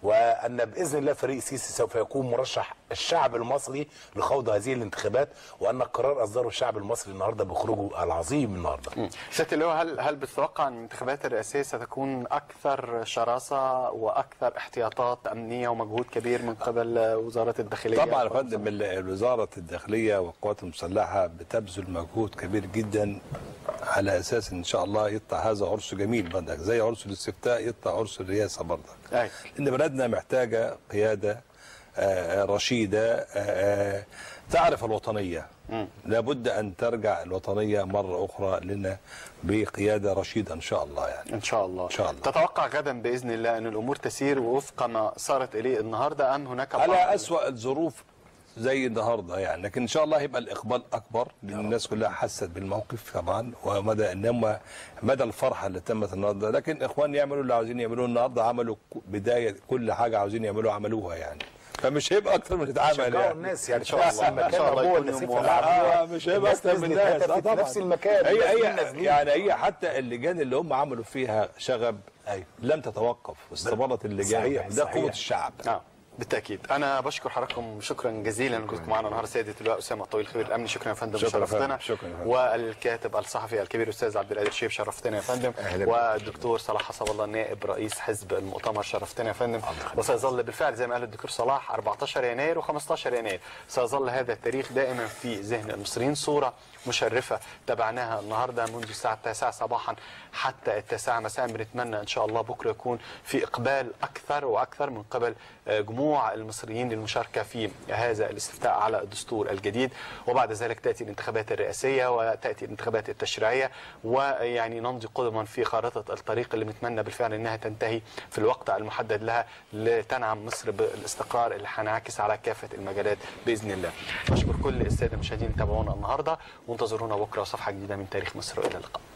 Speaker 4: وان باذن الله فريق سيسي سوف يكون مرشح الشعب المصري لخوض هذه الانتخابات وان القرار اصدره الشعب المصري النهارده بخروجه العظيم النهارده
Speaker 1: سياده اللواء هل هل بتتوقع ان الانتخابات الرئاسيه ستكون اكثر شراسه واكثر احتياطات امنيه ومجهود كبير من قبل وزاره الداخليه
Speaker 3: طبعا يا فندم ال- وزاره الداخليه والقوات المسلحه بتبذل مجهود كبير جدا على اساس ان شاء الله يطلع هذا عرس جميل برضك زي عرس الاستفتاء يطلع عرس الرئاسه برضك
Speaker 1: أي.
Speaker 3: لان بلدنا محتاجه قياده آه، رشيده آه، آه، تعرف الوطنيه لابد ان ترجع الوطنيه مره اخرى لنا بقياده رشيده ان شاء الله يعني
Speaker 1: ان شاء الله
Speaker 3: إن شاء الله.
Speaker 1: تتوقع غدا باذن الله ان الامور تسير وفق ما صارت اليه النهارده ام هناك بعض
Speaker 3: على أسوأ الظروف زي النهارده يعني لكن ان شاء الله هيبقى الاقبال اكبر لان الناس كلها حست بالموقف طبعا ومدى انما مدى الفرحه اللي تمت النهارده لكن اخوان يعملوا اللي عاوزين يعملوه النهارده عملوا ك- بدايه كل حاجه عاوزين يعملوها عملوها يعني فمش هيبقى اكتر من اللي اتعمل
Speaker 4: شجعوا
Speaker 3: يعني
Speaker 4: الناس يعني
Speaker 1: إن شاء الله.
Speaker 4: المكان
Speaker 1: إن شاء الله
Speaker 4: جوه
Speaker 1: يكون
Speaker 4: النسيف
Speaker 1: يوم
Speaker 4: اللي
Speaker 1: واحد.
Speaker 4: عملوها.
Speaker 3: آه مش هيبقى
Speaker 4: الناس
Speaker 3: اكتر من
Speaker 4: نزلت
Speaker 3: الناس
Speaker 4: هتفت
Speaker 3: آه
Speaker 4: في
Speaker 3: طبعا
Speaker 4: نفس المكان
Speaker 3: هي
Speaker 4: الناس
Speaker 3: هي
Speaker 4: نازلين.
Speaker 3: يعني هي حتى اللجان اللي هم عملوا فيها شغب
Speaker 4: أيوة.
Speaker 3: لم تتوقف واستمرت اللجان
Speaker 4: صحيح،
Speaker 3: ده
Speaker 4: صحيح.
Speaker 3: قوه الشعب
Speaker 1: نعم بالتاكيد انا بشكر حضراتكم شكرا جزيلا وجودكم معنا النهارده سياده اللواء اسامه الطويل الخبير الامني شكرا يا فندم
Speaker 3: شكرا يا فندم.
Speaker 1: شرفتنا
Speaker 3: شكرا يا فندم.
Speaker 1: والكاتب الصحفي الكبير استاذ عبد القادر شيب شرفتنا يا فندم
Speaker 2: أهلا بك.
Speaker 1: والدكتور صلاح حسب الله نائب رئيس حزب المؤتمر شرفتنا يا فندم وسيظل بالفعل زي ما قال الدكتور صلاح 14 يناير و15 يناير سيظل هذا التاريخ دائما في ذهن المصريين صوره مشرفه تابعناها النهارده منذ الساعه 9 صباحا حتى التاسعة مساء بنتمنى ان شاء الله بكره يكون في اقبال اكثر واكثر من قبل آه، جموع المصريين للمشاركه في هذا الاستفتاء على الدستور الجديد وبعد ذلك تاتي الانتخابات الرئاسيه وتاتي الانتخابات التشريعيه ويعني نمضي قدما في خارطه الطريق اللي بنتمنى بالفعل انها تنتهي في الوقت المحدد لها لتنعم مصر بالاستقرار اللي هينعكس على كافه المجالات باذن الله. بشكر كل الساده المشاهدين اللي تابعونا النهارده وانتظرونا بكره صفحه جديده من تاريخ مصر والى اللقاء.